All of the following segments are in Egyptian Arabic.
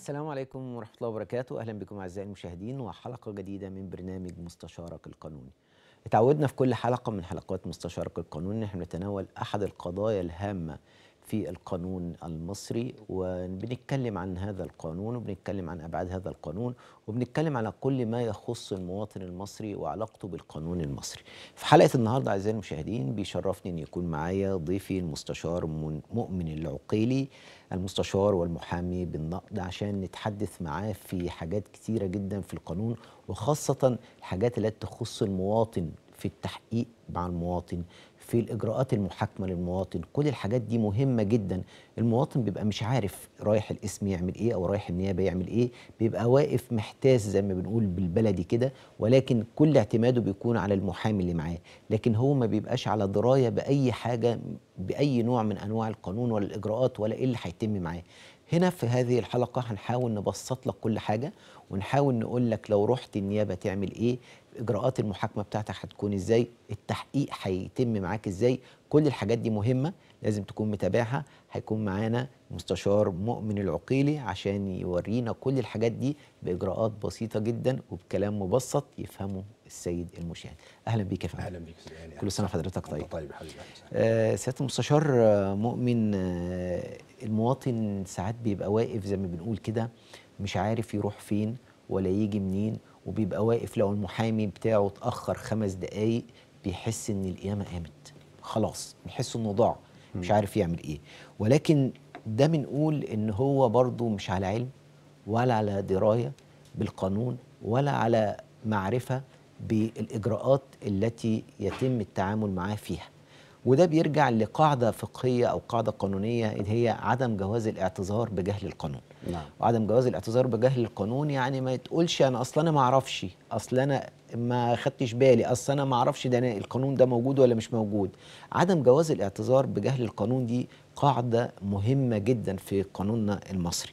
السلام عليكم ورحمة الله وبركاته أهلا بكم أعزائي المشاهدين وحلقة جديدة من برنامج مستشارك القانوني اتعودنا في كل حلقة من حلقات مستشارك القانوني ان احنا نتناول أحد القضايا الهامة في القانون المصري وبنتكلم عن هذا القانون وبنتكلم عن أبعاد هذا القانون وبنتكلم على كل ما يخص المواطن المصري وعلاقته بالقانون المصري في حلقة النهاردة أعزائي المشاهدين بيشرفني أن يكون معايا ضيفي المستشار من- مؤمن العقيلي المستشار والمحامي بالنقد عشان نتحدث معاه في حاجات كتيرة جدا في القانون وخاصة الحاجات التي تخص المواطن في التحقيق مع المواطن في الإجراءات المحاكمة للمواطن كل الحاجات دي مهمة جدا المواطن بيبقى مش عارف رايح القسم يعمل إيه أو رايح النيابة يعمل إيه بيبقى واقف محتاس زي ما بنقول بالبلدي كده ولكن كل اعتماده بيكون على المحامي اللي معاه لكن هو ما بيبقاش على دراية بأي حاجة بأي نوع من أنواع القانون ولا الإجراءات ولا إيه اللي هيتم معاه هنا في هذه الحلقة هنحاول نبسط لك كل حاجة ونحاول نقول لك لو رحت النيابة تعمل إيه إجراءات المحاكمة بتاعتك هتكون إزاي التحقيق هيتم معاك إزاي كل الحاجات دي مهمة لازم تكون متابعها هيكون معانا مستشار مؤمن العقيلي عشان يورينا كل الحاجات دي بإجراءات بسيطة جدا وبكلام مبسط يفهمه السيد المشاهد أهلا بيك يا فندم اهلا بيك سيدي هاني كل سنة وحضرتك طيب طيب طيب يا حبيبي أهلا وسهلا. آه، سياده المستشار آه، مؤمن آه، المواطن ساعات بيبقى واقف زي ما بنقول كده مش عارف يروح فين ولا يجي منين وبيبقى واقف لو المحامي بتاعه اتاخر خمس دقايق بيحس ان القيامه قامت خلاص بيحس انه ضاع مش عارف يعمل ايه ولكن ده بنقول ان هو برضه مش على علم ولا على درايه بالقانون ولا على معرفه بالاجراءات التي يتم التعامل معاه فيها وده بيرجع لقاعده فقهيه او قاعده قانونيه اللي هي عدم جواز الاعتذار بجهل القانون نعم وعدم جواز الاعتذار بجهل القانون يعني ما تقولش انا اصل انا ما اعرفش اصل انا ما خدتش بالي اصل انا ما اعرفش ده أنا القانون ده موجود ولا مش موجود عدم جواز الاعتذار بجهل القانون دي قاعده مهمه جدا في قانوننا المصري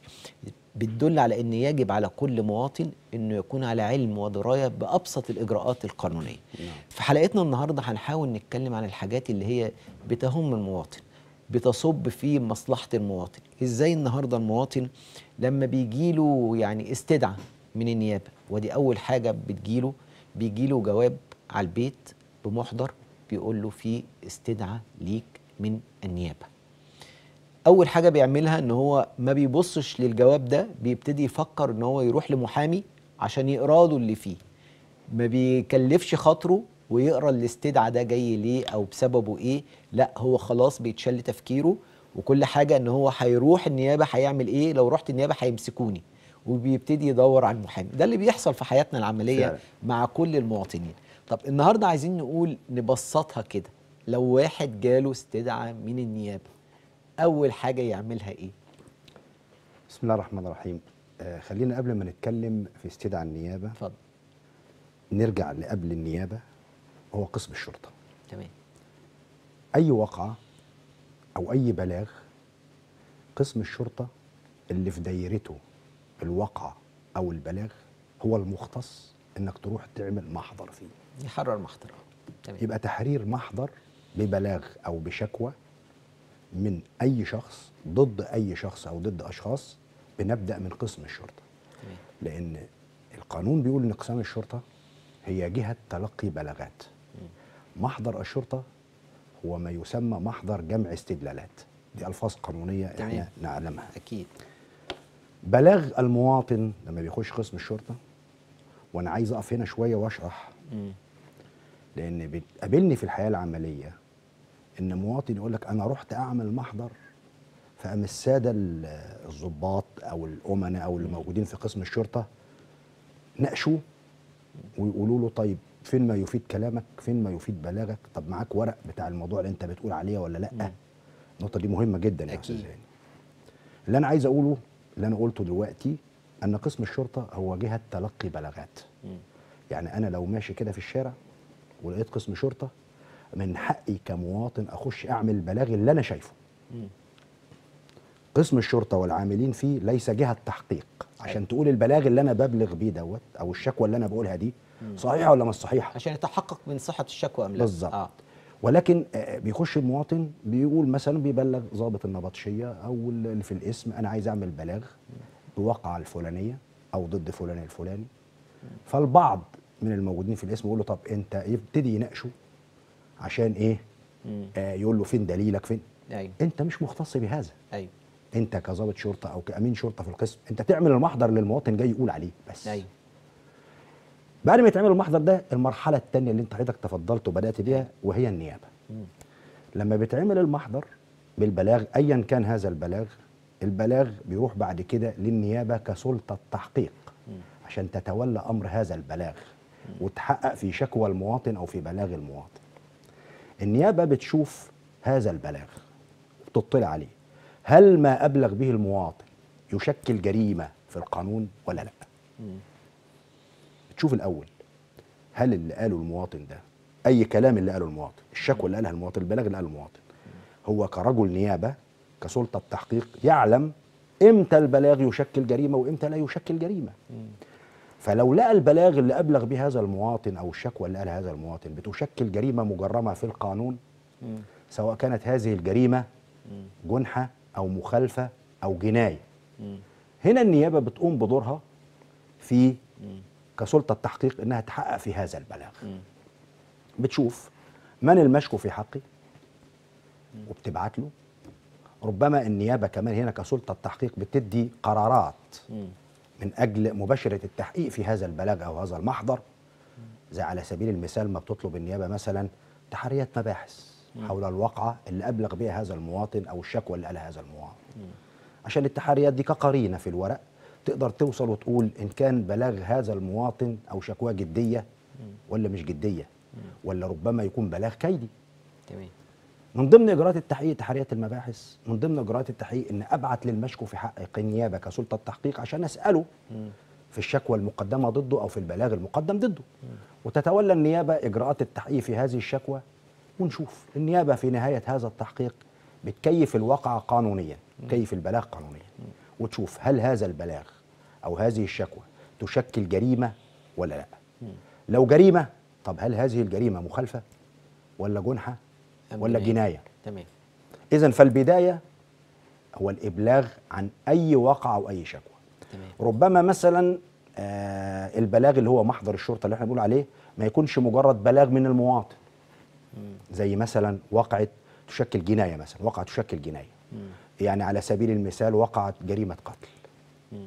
بتدل على ان يجب على كل مواطن انه يكون على علم ودرايه بابسط الاجراءات القانونيه نعم. في حلقتنا النهارده هنحاول نتكلم عن الحاجات اللي هي بتهم المواطن بتصب في مصلحة المواطن ازاي النهاردة المواطن لما بيجيله يعني استدعى من النيابة ودي أول حاجة بتجيله بيجيله جواب على البيت بمحضر بيقول له في استدعى ليك من النيابة أول حاجة بيعملها إن هو ما بيبصش للجواب ده بيبتدي يفكر إن هو يروح لمحامي عشان يقرا له اللي فيه ما بيكلفش خاطره ويقرا الاستدعاء ده جاي ليه او بسببه ايه لا هو خلاص بيتشل تفكيره وكل حاجه ان هو هيروح النيابه هيعمل ايه لو رحت النيابه هيمسكوني وبيبتدي يدور على المحامي ده اللي بيحصل في حياتنا العمليه فعلا. مع كل المواطنين طب النهارده عايزين نقول نبسطها كده لو واحد جاله استدعاء من النيابه اول حاجه يعملها ايه بسم الله الرحمن الرحيم آه خلينا قبل ما نتكلم في استدعاء النيابه اتفضل نرجع لقبل النيابه هو قسم الشرطه تمام اي وقعه او اي بلاغ قسم الشرطه اللي في دايرته الوقعه او البلاغ هو المختص انك تروح تعمل محضر فيه يحرر محضر تمام يبقى تحرير محضر ببلاغ او بشكوى من اي شخص ضد اي شخص او ضد اشخاص بنبدا من قسم الشرطه تمام لان القانون بيقول ان اقسام الشرطه هي جهه تلقي بلاغات محضر الشرطه هو ما يسمى محضر جمع استدلالات دي الفاظ قانونيه تمام. احنا نعلمها اكيد بلاغ المواطن لما بيخش قسم الشرطه وانا عايز اقف هنا شويه واشرح مم. لان بتقابلني في الحياه العمليه ان مواطن يقول لك انا رحت اعمل محضر فقام الساده ال- الضباط او الامناء او اللي موجودين في قسم الشرطه ناقشوه ويقولوا له طيب فين ما يفيد كلامك فين ما يفيد بلاغك طب معاك ورق بتاع الموضوع اللي انت بتقول عليه ولا لا النقطه دي مهمه جدا يا أكيد. استاذ هاني اللي انا عايز اقوله اللي انا قلته دلوقتي ان قسم الشرطه هو جهه تلقي بلاغات مم. يعني انا لو ماشي كده في الشارع ولقيت قسم شرطه من حقي كمواطن اخش اعمل بلاغ اللي انا شايفه مم. قسم الشرطه والعاملين فيه ليس جهه تحقيق عشان تقول البلاغ اللي انا ببلغ بيه دوت او الشكوى اللي انا بقولها دي صحيحه ولا مش صحيحه عشان يتحقق من صحة الشكوى أم لا بالظبط. آه. ولكن آه، بيخش المواطن بيقول مثلا بيبلغ ضابط النبطشيه او اللي في الاسم انا عايز اعمل بلاغ بواقعة الفلانية أو ضد فلان الفلاني فالبعض من الموجودين في الاسم يقول له طب أنت يبتدي يناقشه عشان إيه؟ مم. آه يقول له فين دليلك فين؟ ايوه أنت مش مختص بهذا ايوه أنت كظابط شرطة أو كأمين شرطة في القسم أنت تعمل المحضر للمواطن جاي يقول عليه بس ايوه بعد ما يتعمل المحضر ده المرحلة الثانية اللي أنت حضرتك تفضلت وبدأت بيها وهي النيابة مم. لما بيتعمل المحضر بالبلاغ ايا كان هذا البلاغ البلاغ بيروح بعد كده للنيابه كسلطه تحقيق عشان تتولى امر هذا البلاغ وتحقق في شكوى المواطن او في بلاغ المواطن النيابه بتشوف هذا البلاغ وتطلع عليه هل ما ابلغ به المواطن يشكل جريمه في القانون ولا لا مم. تشوف الاول هل اللي قاله المواطن ده اي كلام اللي قاله المواطن الشكوى اللي قالها المواطن البلاغ اللي قاله المواطن هو كرجل نيابه كسلطه تحقيق يعلم امتى البلاغ يشكل جريمه وامتى لا يشكل جريمه فلو لقى البلاغ اللي ابلغ به هذا المواطن او الشكوى اللي قالها هذا المواطن بتشكل جريمه مجرمه في القانون مم. سواء كانت هذه الجريمه مم. جنحه او مخالفه او جنايه مم. هنا النيابه بتقوم بدورها في مم. كسلطه تحقيق انها تحقق في هذا البلاغ مم. بتشوف من المشكو في حقي وبتبعت له ربما النيابه كمان هنا كسلطه تحقيق بتدي قرارات مم. من اجل مباشره التحقيق في هذا البلاغ او هذا المحضر زي على سبيل المثال ما بتطلب النيابه مثلا تحريات مباحث حول الواقعه اللي ابلغ بها هذا المواطن او الشكوى اللي قالها هذا المواطن عشان التحريات دي كقرينه في الورق تقدر توصل وتقول ان كان بلاغ هذا المواطن او شكواه جديه ولا مش جديه ولا ربما يكون بلاغ كيدي تمام من ضمن اجراءات التحقيق تحريات المباحث من ضمن اجراءات التحقيق ان ابعت للمشكو في حق النيابه كسلطه تحقيق عشان اساله مم. في الشكوى المقدمه ضده او في البلاغ المقدم ضده وتتولى النيابه اجراءات التحقيق في هذه الشكوى ونشوف النيابه في نهايه هذا التحقيق بتكيف الواقع قانونيا تكيف البلاغ قانونيا وتشوف هل هذا البلاغ او هذه الشكوى تشكل جريمه ولا لا لو جريمه طب هل هذه الجريمه مخالفه ولا جنحه أم ولا جناية؟ جنايه تمام اذا فالبدايه هو الابلاغ عن اي واقع او اي شكوى تمام ربما مثلا آه البلاغ اللي هو محضر الشرطه اللي احنا بنقول عليه ما يكونش مجرد بلاغ من المواطن مم. زي مثلا واقعه تشكل جنايه مثلا واقعه تشكل جنايه مم. يعني على سبيل المثال وقعت جريمه قتل مم.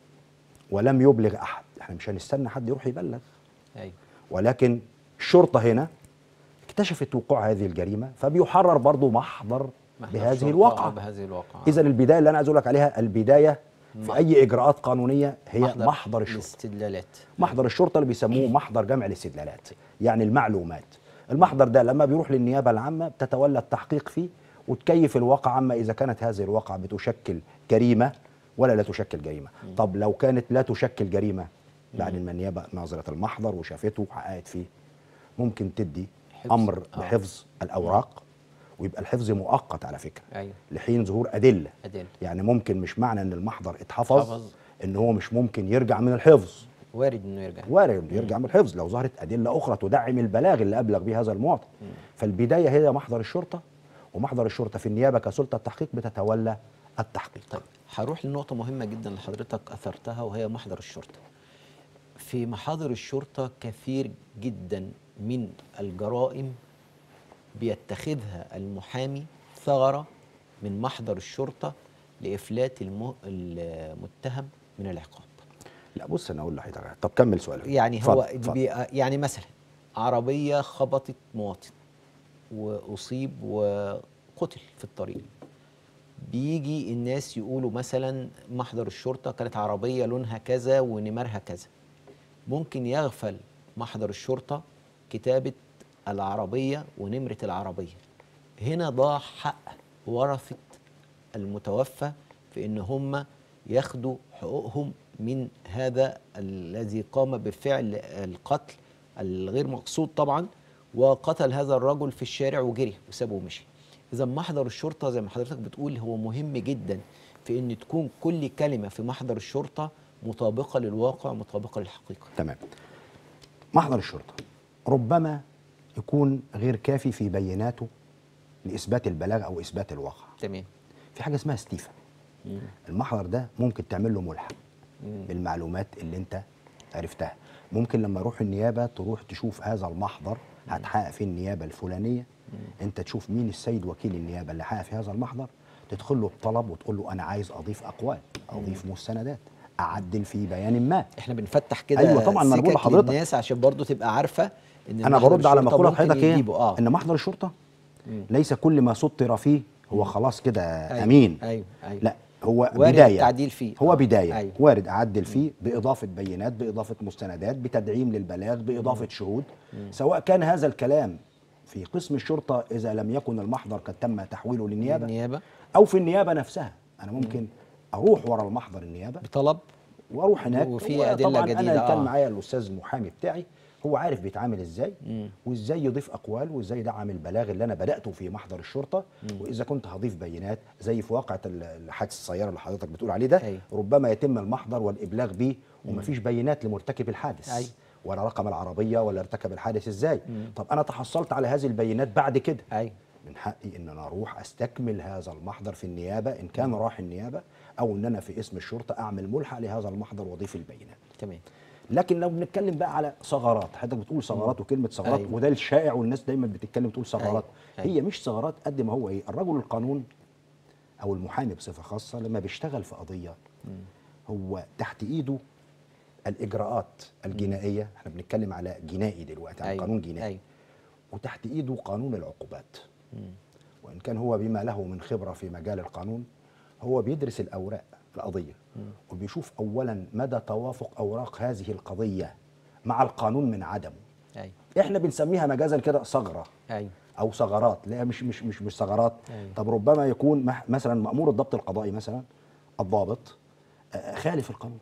ولم يبلغ احد احنا مش هنستنى حد يروح يبلغ ايوه ولكن الشرطه هنا اكتشفت وقوع هذه الجريمه فبيحرر برضو محضر محضر بهذه شرطة الواقعه بهذه الواقعة اذا البدايه اللي انا عايز اقول لك عليها البدايه في محضر. اي اجراءات قانونيه هي محضر, محضر الشرطه الاستدلالات محضر الشرطه اللي بيسموه محضر جمع الاستدلالات يعني المعلومات المحضر ده لما بيروح للنيابه العامه بتتولى التحقيق فيه وتكيف الواقع عما اذا كانت هذه الواقعه بتشكل جريمه ولا لا تشكل جريمه طب لو كانت لا تشكل جريمه بعد ما النيابه نظرت المحضر وشافته وحققت فيه ممكن تدي حفظ. امر آه. بحفظ الاوراق ويبقى الحفظ مؤقت على فكره ايوه لحين ظهور ادله أدلة يعني ممكن مش معنى ان المحضر اتحفظ حفظ. ان هو مش ممكن يرجع من الحفظ وارد انه يرجع وارد يرجع من الحفظ لو ظهرت ادله اخرى تدعم البلاغ اللي ابلغ به هذا المواطن فالبدايه هي محضر الشرطه ومحضر الشرطه في النيابه كسلطه تحقيق بتتولى التحقيق طيب هروح لنقطة مهمة جدا اللي حضرتك أثرتها وهي محضر الشرطة. في محاضر الشرطة كثير جدا من الجرائم بيتخذها المحامي ثغرة من محضر الشرطة لإفلات الم- المتهم من العقاب. لا بص انا اقول لحضرتك طب كمل سؤالك يعني اتفضل، هو اتفضل. بي يعني مثلا عربية خبطت مواطن وأصيب وقتل في الطريق بيجي الناس يقولوا مثلا محضر الشرطة كانت عربية لونها كذا ونمرها كذا ممكن يغفل محضر الشرطة كتابة العربية ونمرة العربية هنا ضاع حق ورثة المتوفى في ان هم ياخدوا حقوقهم من هذا الذي قام بفعل القتل الغير مقصود طبعا وقتل هذا الرجل في الشارع وجري وسابه ومشي اذا محضر الشرطه زي ما حضرتك بتقول هو مهم جدا في ان تكون كل كلمه في محضر الشرطه مطابقه للواقع مطابقه للحقيقه تمام محضر الشرطه ربما يكون غير كافي في بيناته لاثبات البلاغ او اثبات الواقع تمام في حاجه اسمها استيفاء المحضر ده ممكن تعمل له ملحق بالمعلومات اللي انت عرفتها ممكن لما اروح النيابه تروح تشوف هذا المحضر هتحقق فيه النيابه الفلانيه انت تشوف مين السيد وكيل النيابه اللي حقق في هذا المحضر تدخل له بطلب وتقول له انا عايز اضيف اقوال اضيف مستندات اعدل في بيان ما احنا بنفتح كده أيوة طبعاً، ما أنا بقول سكك لحضرتك. للناس عشان برضو تبقى عارفه ان انا المحضر برد على الشرطة مقوله ممكن حضرتك ايه يجيبه. اه ان محضر الشرطه ليس كل ما سطر فيه هو خلاص كده أيوة، امين ايوه ايوه لا هو وارد بدايه التعديل فيه. هو آه، بدايه أيوة. وارد اعدل فيه باضافه بينات باضافه مستندات بتدعيم للبلاغ باضافه شهود سواء كان هذا الكلام في قسم الشرطه اذا لم يكن المحضر قد تم تحويله للنيابه النيابه او في النيابه نفسها انا ممكن اروح ورا المحضر النيابه بطلب واروح هناك وفي هو أدلة طبعا جديدة، انا كان آه. معايا الاستاذ المحامي بتاعي هو عارف بيتعامل ازاي وازاي يضيف اقوال وازاي يدعم البلاغ اللي انا بداته في محضر الشرطه واذا كنت هضيف بينات زي في واقعه ال- حادث السياره اللي حضرتك بتقول عليه ده أيوة. ربما يتم المحضر والابلاغ به ومفيش بينات لمرتكب الحادث أيوة. ولا رقم العربيه ولا ارتكب الحادث ازاي طب انا تحصلت على هذه البينات بعد كده ايوه من حقي ان انا اروح استكمل هذا المحضر في النيابه ان كان راح النيابه او ان انا في اسم الشرطه اعمل ملحق لهذا المحضر واضيف البينات تمام لكن لو بنتكلم بقى على ثغرات حضرتك بتقول ثغرات وكلمه ثغرات أيوة. وده الشائع والناس دايما بتتكلم تقول ثغرات أيوة. هي مش ثغرات قد ما هو ايه الرجل القانون او المحامي بصفه خاصه لما بيشتغل في قضيه هو تحت ايده الاجراءات الجنائيه احنا بنتكلم على جنائي دلوقتي على أيوة. قانون جنائي أيوة. وتحت ايده قانون العقوبات وان كان هو بما له من خبره في مجال القانون هو بيدرس الاوراق القضيه وبيشوف اولا مدى توافق اوراق هذه القضيه مع القانون من عدمه ايوه احنا بنسميها مجازا كده ثغره ايوه او ثغرات لا مش مش مش مش ثغرات أيوة. طب ربما يكون مح- مثلا مامور الضبط القضائي مثلا الضابط آه، خالف القانون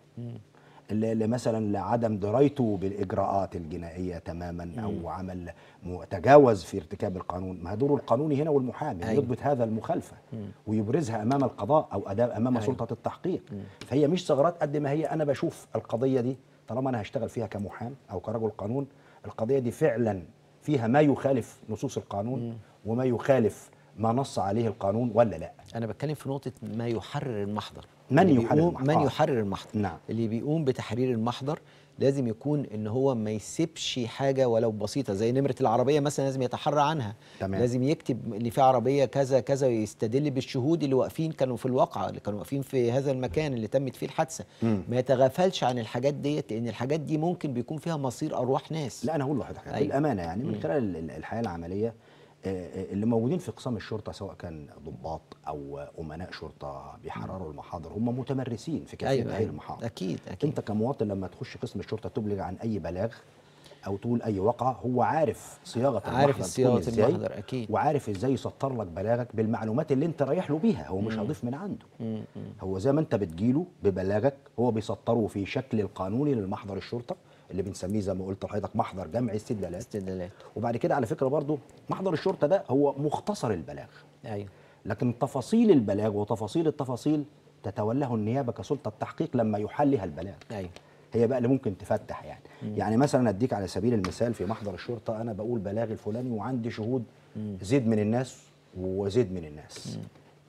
اللي اللي مثلا لعدم درايته بالاجراءات الجنائيه تماما او عمل م- تجاوز في ارتكاب القانون ما دوره القانوني هنا والمحامي أيوة. يضبط هذا المخالفه ويبرزها امام القضاء او أداء امام أيوة. سلطه التحقيق فهي مش ثغرات قد ما هي انا بشوف القضيه دي طالما انا هشتغل فيها كمحام او كرجل قانون القضيه دي فعلا فيها ما يخالف نصوص القانون وما يخالف ما نص عليه القانون ولا لا انا بتكلم في نقطه ما يحرر المحضر من اللي يحرر بيقوم- المحضر. من آه. يحرر المحضر نعم. اللي بيقوم بتحرير المحضر لازم يكون ان هو ما يسيبش حاجه ولو بسيطه زي نمره العربيه مثلا لازم يتحرى عنها تمام. لازم يكتب ان في عربيه كذا كذا ويستدل بالشهود اللي واقفين كانوا في الواقعه اللي كانوا واقفين في هذا المكان اللي تمت فيه الحادثه مم. ما يتغافلش عن الحاجات ديت لان الحاجات دي ممكن بيكون فيها مصير ارواح ناس لا انا هقول لحضرتك أيوة. بالامانه يعني من خلال ال- ال- الحياه العمليه آه، آه، اللي موجودين في اقسام الشرطه سواء كان ضباط او امناء شرطه بيحرروا المحاضر هم متمرسين في كثير ايوه من هذه ايوه المحاضر اكيد اكيد انت كمواطن لما تخش قسم الشرطه تبلغ عن اي بلاغ او تقول اي وقعه هو عارف صياغه عارف المحضر تكون صياغة إزاي، المحضر، أكيد. وعارف ازاي يسطر لك بلاغك بالمعلومات اللي انت رايح له بيها هو مش هيضيف من عنده مم، مم. هو زي ما انت بتجيله ببلاغك هو بيسطره في شكل القانوني للمحضر الشرطه اللي بنسميه زي ما قلت لحضرتك محضر جمع استدلالات استدلالات وبعد كده على فكره برضو محضر الشرطه ده هو مختصر البلاغ ايوه لكن تفاصيل البلاغ وتفاصيل التفاصيل تتولاه النيابه كسلطه تحقيق لما يحلها البلاغ ايوه هي بقى اللي ممكن تفتح يعني يعني مثلا اديك على سبيل المثال في محضر الشرطه انا بقول بلاغ الفلاني وعندي شهود زيد من الناس وزيد من الناس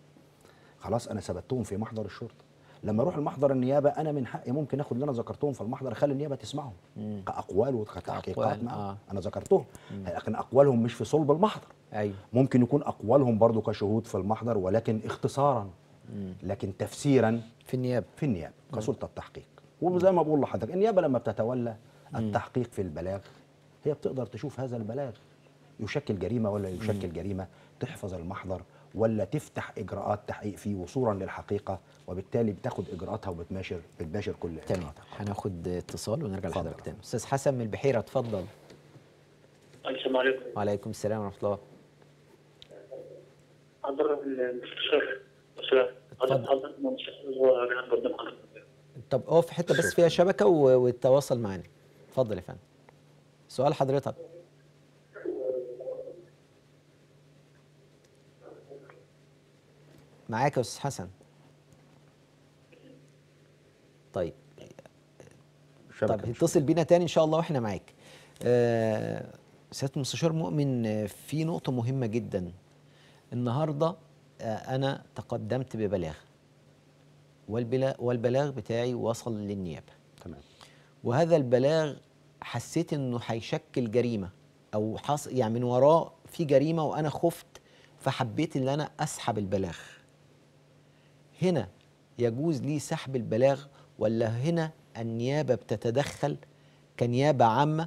خلاص انا ثبتهم في محضر الشرطه لما اروح المحضر النيابه انا من حقي ممكن اخد اللي انا ذكرتهم في المحضر اخلي النيابه تسمعهم كاقوال وكتحقيقات كأقوال، معهم آه. انا ذكرتهم لكن اقوالهم مش في صلب المحضر ايوه ممكن يكون اقوالهم برضو كشهود في المحضر ولكن اختصارا لكن تفسيرا في النيابه في النيابه كسلطه تحقيق وزي ما بقول لحضرتك النيابه لما بتتولى التحقيق في البلاغ هي بتقدر تشوف هذا البلاغ يشكل جريمه ولا يشكل جريمه تحفظ المحضر ولا تفتح اجراءات تحقيق فيه وصولا للحقيقه وبالتالي بتاخد اجراءاتها وبتباشر بتباشر كل تمام اجراءاتها هناخد اتصال ونرجع اتفضل. لحضرتك تاني استاذ حسن من البحيره اتفضل السلام عليكم وعليكم السلام ورحمه الله حضر المستشار السلام اتفضل. حضر المستشار هو ريان قدام حضرتك طب اقف في حته بس فيها شبكه و- وتواصل معانا اتفضل يا فندم سؤال حضرتك معاك يا استاذ حسن طيب شبكة طب مش- اتصل بينا تاني ان شاء الله واحنا معاك آه سياده المستشار مؤمن آه، في نقطه مهمه جدا النهارده آه انا تقدمت ببلاغ والبلا والبلاغ بتاعي وصل للنيابه تمام وهذا البلاغ حسيت انه هيشكل جريمه او حص يعني من وراه في جريمه وانا خفت فحبيت ان انا اسحب البلاغ هنا يجوز لي سحب البلاغ ولا هنا النيابه بتتدخل كنيابه عامه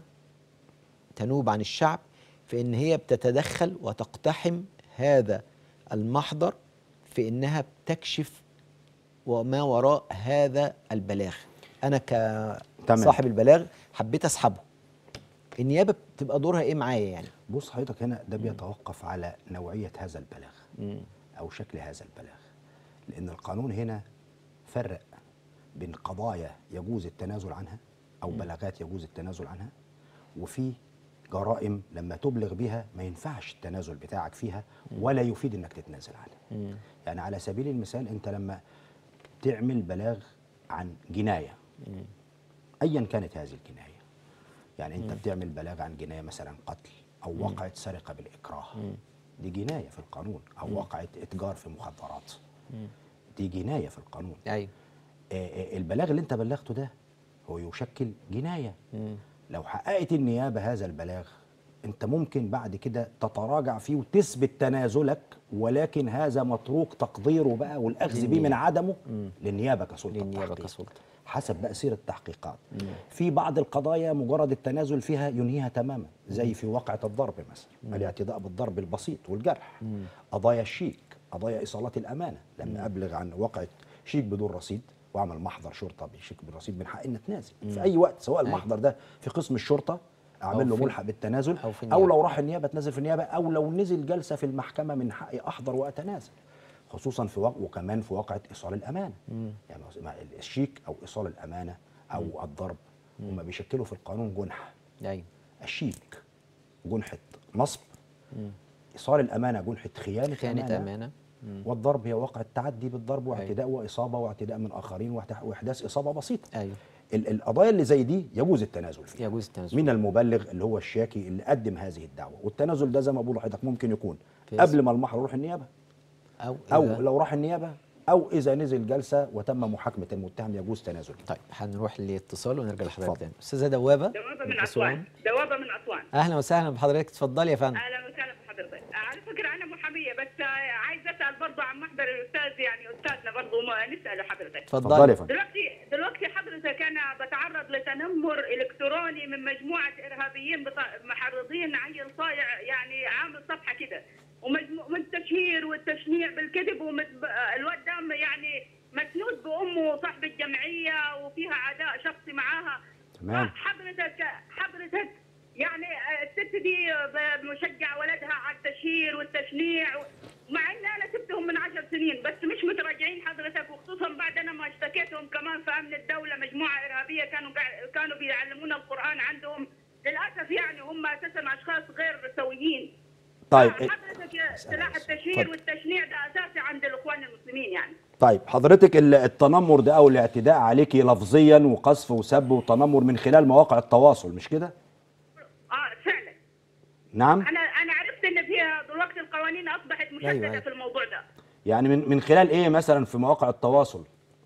تنوب عن الشعب في ان هي بتتدخل وتقتحم هذا المحضر في انها بتكشف وما وراء هذا البلاغ انا تمام. كصاحب البلاغ حبيت اسحبه النيابه بتبقى دورها ايه معايا يعني بص حضرتك هنا ده بيتوقف على نوعيه هذا البلاغ او شكل هذا البلاغ لان القانون هنا فرق بين قضايا يجوز التنازل عنها او بلاغات يجوز التنازل عنها وفي جرائم لما تبلغ بها ما ينفعش التنازل بتاعك فيها ولا يفيد انك تتنازل عنها يعني على سبيل المثال انت لما تعمل بلاغ عن جنايه ايا كانت هذه الجنايه يعني انت بتعمل بلاغ عن جنايه مثلا قتل او وقعه سرقه بالاكراه دي جنايه في القانون او وقعه اتجار في مخدرات دي جنايه في القانون ايوه آه، آه، البلاغ اللي انت بلغته ده هو يشكل جنايه لو حققت النيابه هذا البلاغ انت ممكن بعد كده تتراجع فيه وتثبت تنازلك ولكن هذا متروك تقديره بقى والاخذ به من للنيابة. عدمه للنيابه كسلطه للنيابة تحقيق. كسلطة. حسب بقى سير التحقيقات في بعض القضايا مجرد التنازل فيها ينهيها تماما زي في واقعة الضرب مثلا الاعتداء بالضرب البسيط والجرح قضايا الشيك قضايا إيصالات الأمانة لما أبلغ عن واقعة شيك بدون رصيد واعمل محضر شرطه بشيك بالرصيد من حقي ان اتنازل في اي وقت سواء المحضر ده في قسم الشرطه اعمل له في- ملحق بالتنازل أو في او النيابة. لو راح النيابه اتنازل في النيابه او لو نزل جلسه في المحكمه من حقي احضر واتنازل خصوصا في وق... وكمان في واقعه ايصال الامانه يعني ما- الشيك او ايصال الامانه او الضرب هما بيشكلوا في القانون جنح ايوه الشيك جنحه نصب ايصال الامانه جنحه خيانه, خيانه امانه والضرب هي واقع التعدي بالضرب واعتداء واصابه واعتداء من اخرين واحت- واحداث اصابه بسيطه ايوه ال- القضايا اللي زي دي يجوز التنازل فيها يجوز التنازل. من المبلغ اللي هو الشاكي اللي قدم هذه الدعوه والتنازل ده زي ما بقول لحضرتك ممكن يكون في قبل اسم. ما المحضر يروح النيابه او او إذا- لو راح النيابه او اذا نزل جلسه وتم محاكمه المتهم يجوز تنازل طيب هنروح لاتصال ونرجع لحضرتك اتفضل. تاني استاذه دوابه دوابه من أسوان. اسوان دوابه من اسوان اهلا وسهلا بحضرتك اتفضلي يا فندم اهلا وسهلا بحضرتك على فكره انا محاميه بس عايز اسال برضه عن محضر الاستاذ يعني استاذنا برضه ما نساله حضرتك اتفضل يا اتفضلي فندم دلوقتي دلوقتي حضرتك انا بتعرض لتنمر الكتروني من مجموعه ارهابيين بط- محرضين عيل صايع يعني عامل صفحه كده ومجموع من التشهير والتشنيع بالكذب والواد ده يعني مسنود بامه صاحب الجمعيه وفيها عداء شخصي معاها تمام. حضرتك حضرتك يعني الست دي مشجع ولدها على التشهير والتشنيع مع ان انا سبتهم من عشر سنين بس مش متراجعين حضرتك وخصوصا بعد انا ما اشتكيتهم كمان في امن الدوله مجموعه ارهابيه كانوا قاع- كانوا بيعلمونا القران عندهم للاسف يعني هم اساسا اشخاص غير سويين طيب حضرتك يا سلاح آسف. التشهير اتفضل. والتشنيع ده اساسي عند الاخوان المسلمين يعني طيب حضرتك ال- التنمر ده او الاعتداء عليكي لفظيا وقذف وسب وتنمر من خلال مواقع التواصل مش كده اه فعلا نعم انا انا عرفت ان فيها دلوقتي القوانين اصبحت مشدده أيوة، أيوة. في الموضوع ده يعني من من خلال ايه مثلا في مواقع التواصل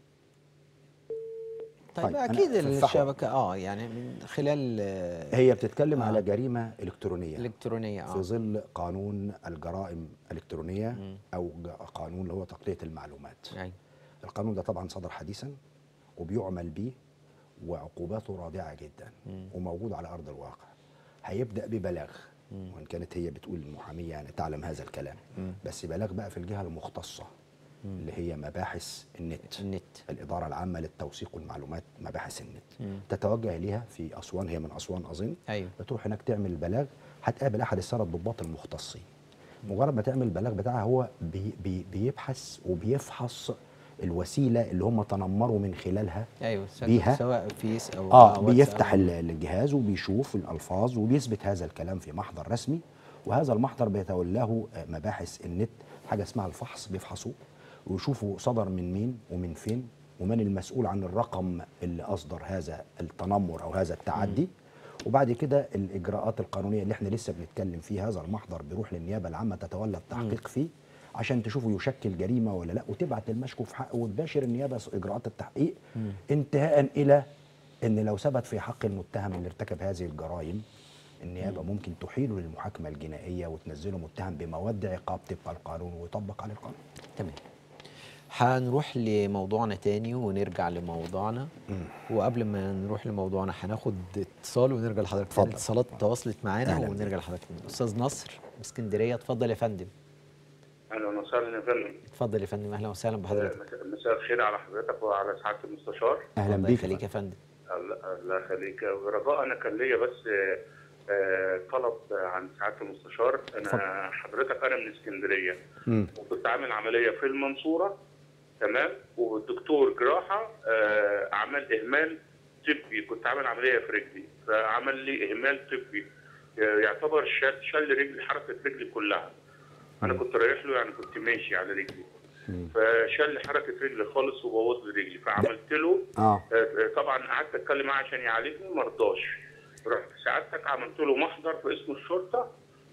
طيب, طيب، أنا اكيد في الفحوى. الشبكه اه يعني من خلال آه، هي بتتكلم آه. على جريمه الكترونيه الكترونيه في اه ظل قانون الجرائم الالكترونيه او ج- قانون اللي هو تغطيه المعلومات ايوه القانون ده طبعا صدر حديثا وبيعمل بيه وعقوباته رادعه جدا وموجود على ارض الواقع هيبدا ببلاغ وان كانت هي بتقول المحاميه يعني تعلم هذا الكلام بس بلاغ بقى في الجهه المختصه اللي هي مباحث النت النت الإدارة العامة للتوثيق والمعلومات مباحث النت تتوجه ليها في أسوان هي من أسوان أظن ايوه بتروح هناك تعمل البلاغ هتقابل أحد السادة الضباط المختصين مجرد ما تعمل البلاغ بتاعها هو بي بي بيبحث وبيفحص الوسيلة اللي هم تنمروا من خلالها ايوه سواء- بيها سواء فيس او اه واتس بيفتح أو- ال- الجهاز وبيشوف الالفاظ وبيثبت هذا الكلام في محضر رسمي وهذا المحضر بيتولاه آه، مباحث النت حاجه اسمها الفحص بيفحصوه ويشوفوا صدر من مين ومن فين ومن المسؤول عن الرقم اللي اصدر هذا التنمر او هذا التعدي وبعد كده الاجراءات القانونيه اللي احنا لسه بنتكلم فيها هذا المحضر بيروح للنيابه العامه تتولى التحقيق فيه عشان تشوفه يشكل جريمه ولا لا وتبعت المشكو في حقه وتباشر النيابه اجراءات التحقيق انتهاء الى ان لو ثبت في حق المتهم اللي ارتكب هذه الجرائم النيابه ممكن تحيله للمحاكمه الجنائيه وتنزله متهم بمواد عقاب طبق القانون ويطبق عليه القانون تمام هنروح لموضوعنا تاني ونرجع لموضوعنا وقبل ما نروح لموضوعنا هناخد اتصال ونرجع لحضرتك تاني اتفضل. اتصالات تواصلت معانا أهلاً ونرجع لحضرتك تاني استاذ نصر من اسكندريه اتفضل يا فندم اهلا وسهلا يا فندم اتفضل يا فندم اهلا وسهلا بحضرتك مساء الخير على حضرتك وعلى سعاده المستشار اهلا الله بيك يخليك يا فندم الله الله يخليك رجاء انا كان ليا بس آه، آه، طلب عن سعاده المستشار انا حضرتك انا من اسكندريه مم. وكنت عامل عمليه في المنصوره تمام والدكتور جراحه آه، عمل اهمال طبي كنت عامل عمليه في رجلي فعمل لي اهمال طبي آه، يعتبر شال شل رجلي حركه رجلي كلها انا كنت رايح له يعني كنت ماشي على رجلي فشال لي حركه رجلي خالص وبوظ لي رجلي فعملت له اه آه، طبعا قعدت اتكلم معاه عشان يعالجني ما رضاش رحت سعادتك عملت له محضر في اسم الشرطه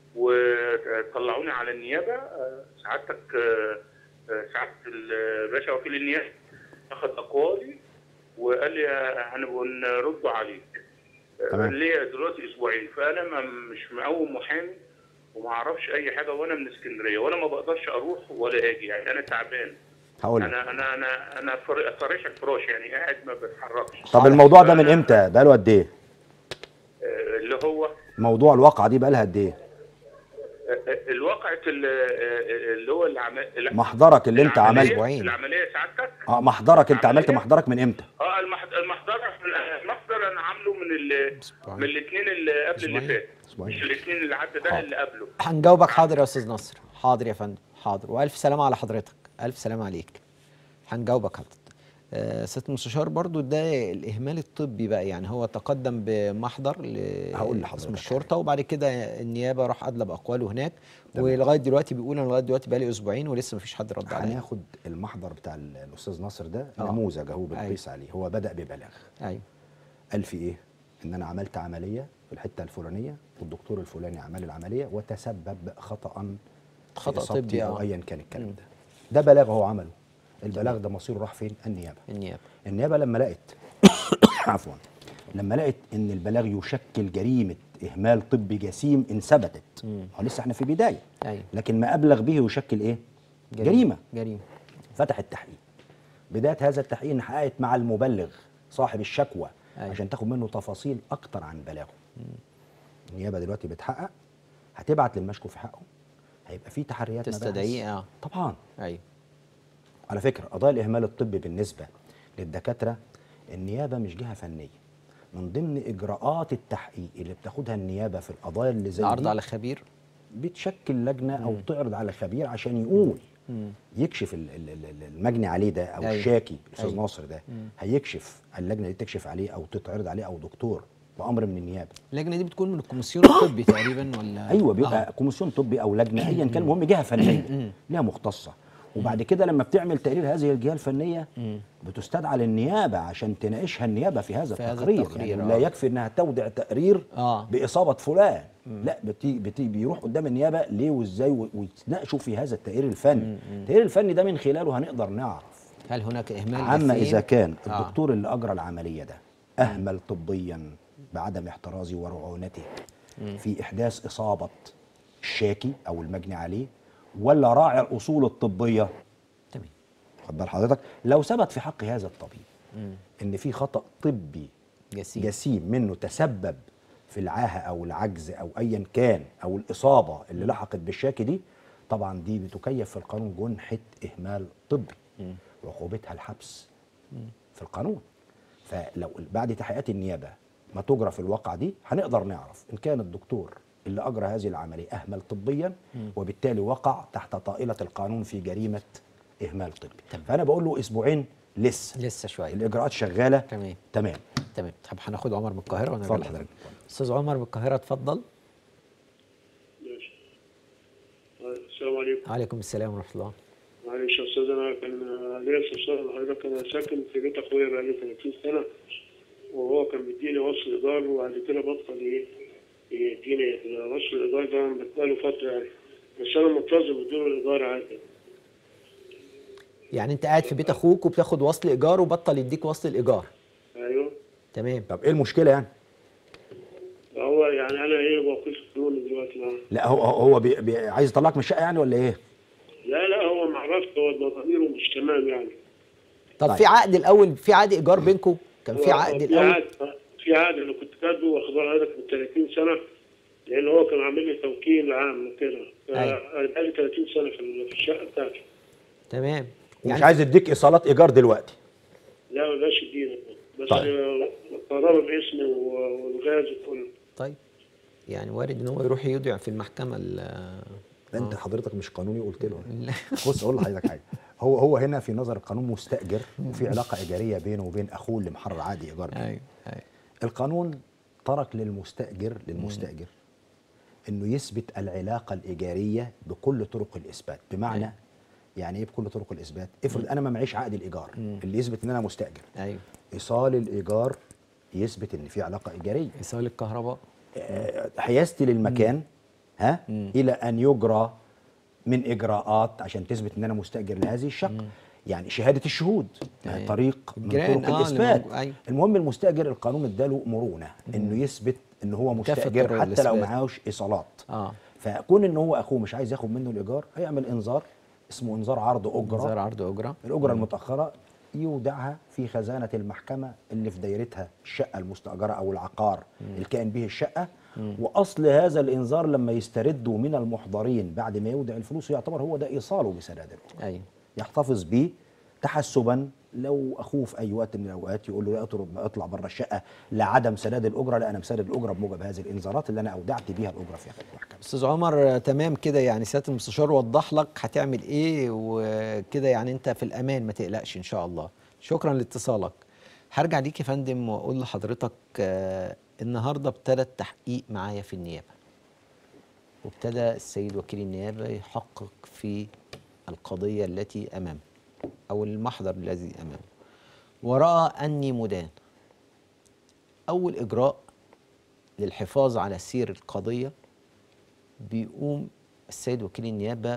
وطلعوني على النيابه آه، سعادتك آه، آه، سعاده الباشا وكيل النيابه اخذ اقوالي وقال لي آه، هنبقى نرد عليك آه، تمام. ليا دلوقتي اسبوعين فانا ما مش مقوم محامي وما اعرفش اي حاجه وانا من اسكندريه وانا ما بقدرش اروح ولا اجي يعني انا تعبان هقول لك انا انا انا انا فر- فريش الفراش يعني قاعد ما بتحركش طب الموضوع ده من امتى بقاله قد ايه آه، اللي هو موضوع الواقعه دي بقالها قد ايه الواقعة اللي هو العمل محضرك اللي انت عملته أسبوعين. العملية سعادتك اه محضرك انت عملت عملية؟ محضرك من امتى اه المحض- المحضر المحضر انا عامله من ال... أسبوعين. من الاثنين اللي قبل اللي أسبوعين. فات أسبوعين. مش الاثنين اللي عدى ده اللي قبله هنجاوبك حاضر يا استاذ نصر حاضر يا فندم حاضر والف سلامه على حضرتك الف سلامه عليك هنجاوبك حضرتك آه، سياده المستشار برضو ده الاهمال الطبي بقى يعني هو تقدم بمحضر هقول لاسم لحضرتك الشرطه وبعد كده النيابه راح ادلى باقواله هناك ولغايه دلوقتي بيقول انا لغايه دلوقتي بقالي اسبوعين ولسه مفيش حد رد عليا هناخد المحضر بتاع ال- الاستاذ ناصر ده آه. نموذج اهو بنقيس عليه هو بدا ببلاغ ايوه قال في ايه ان انا عملت عمليه في الحته الفلانيه والدكتور الفلاني عمل العمليه وتسبب خطا في خطأ إصابتي طبي، او آه. ايا كان الكلام ده ده بلاغ هو عمله البلاغ ده مصيره راح فين النيابه النيابه النيابه لما لقت عفوا لما لقت ان البلاغ يشكل جريمه اهمال طبي جسيم ان ثبتت هو لسه احنا في بدايه ايوه لكن ما ابلغ به يشكل ايه جريمه جريمه فتح التحقيق بدايه هذا التحقيق ان حققت مع المبلغ صاحب الشكوى أيوة. عشان تاخد منه تفاصيل اكتر عن بلاغه النيابه دلوقتي بتحقق هتبعت للمشكو في حقه هيبقى في تحريات مباحث. تستدعيه اه طبعا ايوه على فكره قضايا الاهمال الطبي بالنسبه للدكاتره النيابه مش جهه فنيه من ضمن اجراءات التحقيق اللي بتاخدها النيابه في القضايا اللي زي العرض دي على خبير بتشكل لجنه او تعرض على خبير عشان يقول يكشف ال- ال- ال- المجني عليه ده او أيوة. الشاكي الاستاذ أيوة. ناصر ده هيكشف اللجنه دي تكشف عليه او تتعرض عليه او دكتور بامر من النيابه اللجنه دي بتكون من الكوميسيون الطبي تقريبا ولا ايوه بيبقى آه. كوميسيون طبي او لجنه ايا كان المهم جهه فنيه ليها مختصه وبعد كده لما بتعمل تقرير هذه الجهه الفنيه بتستدعى للنيابه عشان تناقشها النيابه في هذا في هذا التقرير, التقرير، يعني آه. لا يكفي انها تودع تقرير آه. باصابه فلان لا بتي بتي بيروح قدام النيابه ليه وازاي و- ويتناقشوا في هذا التقرير الفني التقرير الفني ده من خلاله هنقدر نعرف هل هناك اهمال عما جسيم؟ اذا كان آه. الدكتور اللي اجرى العمليه ده اهمل طبيا بعدم احترازه ورعونته في احداث اصابه الشاكي او المجني عليه ولا راعي الاصول الطبيه تمام خد بال حضرتك لو ثبت في حق هذا الطبيب ان في خطا طبي جسيم جسيم منه تسبب في العاهه او العجز او ايا كان او الاصابه اللي لحقت بالشاكي دي طبعا دي بتكيف في القانون جنحه اهمال طبي عقوبتها الحبس في القانون فلو بعد تحقيقات النيابه ما تجرى في الواقعه دي هنقدر نعرف ان كان الدكتور اللي اجرى هذه العمليه اهمل طبيا وبالتالي وقع تحت طائله القانون في جريمه اهمال طبي فانا بقول له اسبوعين لسه لسه شويه الاجراءات شغاله تمام تمام تمام طب هناخد عمر من القاهره ونرجع اتفضل لحضرتك حضرتك. استاذ عمر من القاهره اتفضل ماشي. السلام عليكم عليكم السلام ورحمه الله معلش يا استاذ انا كان ليا استفسار لحضرتك انا ساكن في بيت اخويا بقالي 30 سنه وهو كان بيديني وصل ايجار وبعد كده بطل ايه يديني وصل الايجار ده بقاله فتره يعني بس انا منتظم بدون الايجار عادي يعني انت قاعد في بيت اخوك وبتاخد وصل ايجار وبطل يديك وصل الايجار ايوه تمام طب ايه المشكله يعني هو يعني انا ايه موقف دول دلوقتي معاه لا هو هو هو بي بي عايز يطلعك من الشقه يعني ولا ايه لا لا هو ما عرفت هو ضميره مش تمام يعني طب طيب. في عقد الاول في عقد ايجار بينكم كان في هو- عقد في الاول عقد في عقد انا كنت كاتبه واخبار هذا من 30 سنه لان هو كان عامل لي توكيل عام وكده أيوة. بقالي 30 سنه في ال- في الشقه بتاعتي تمام ومش يعني عايز يديك ايصالات ايجار دلوقتي لا ما بقاش يدينا بس طيب. آه، قرار باسمي و- والغاز وكله طيب يعني وارد ان هو يروح يودع في المحكمه ال- انت حضرتك مش قانوني قلت له ال- بص اقول لحضرتك حاجه هو هو هنا في نظر القانون مستاجر وفي علاقه ايجاريه بينه وبين اخوه اللي محرر عقد ايجار بيه. ايوه ايوه القانون ترك للمستاجر للمستاجر انه يثبت العلاقه الايجاريه بكل طرق الاثبات بمعنى أيوة. يعني ايه بكل طرق الاثبات افرض انا ما معيش عقد الايجار اللي يثبت ان انا مستاجر ايوه ايصال الايجار يثبت ان في علاقه ايجاريه ايصال الكهرباء آه، حيازتي للمكان ها الى ان يجرى من اجراءات عشان تثبت ان انا مستاجر لهذه الشقه يعني شهاده الشهود آه، أيوة. طريق من الجيران، طرق آه، اللي الاثبات موجود- أيوة. المهم المستاجر القانون اداله مرونه انه يثبت ان هو مكافأة مستاجر طرق حتى لو الإثبات. معهوش ايصالات اه فكون ان هو اخوه مش عايز ياخد منه الايجار هيعمل انذار اسمه انذار عرض اجره انذار عرض اجره الأجرة المتأخرة يودعها في خزانة المحكمة اللي في دايرتها الشقة المستأجرة أو العقار الكائن به الشقة وأصل هذا الإنذار لما يستردوا من المحضرين بعد ما يودع الفلوس يعتبر هو ده إيصاله بسداد الأجرة ايوه يحتفظ به تحسبا لو اخوه في اي وقت من الاوقات يقول له لا اطرد اطلع بره الشقه لعدم سداد الاجره لا انا مسدد الاجره بموجب هذه الانذارات اللي انا اودعت بيها الاجره في المحكمه استاذ عمر آه، تمام كده يعني سياده المستشار وضح لك هتعمل ايه وكده يعني انت في الامان ما تقلقش ان شاء الله شكرا لاتصالك هرجع ليك يا فندم واقول لحضرتك آه، النهارده ابتدى التحقيق معايا في النيابه وابتدى السيد وكيل النيابه يحقق في القضيه التي امامه او المحضر الذي امامه وراى اني مدان اول اجراء للحفاظ على سير القضيه بيقوم السيد وكيل النيابه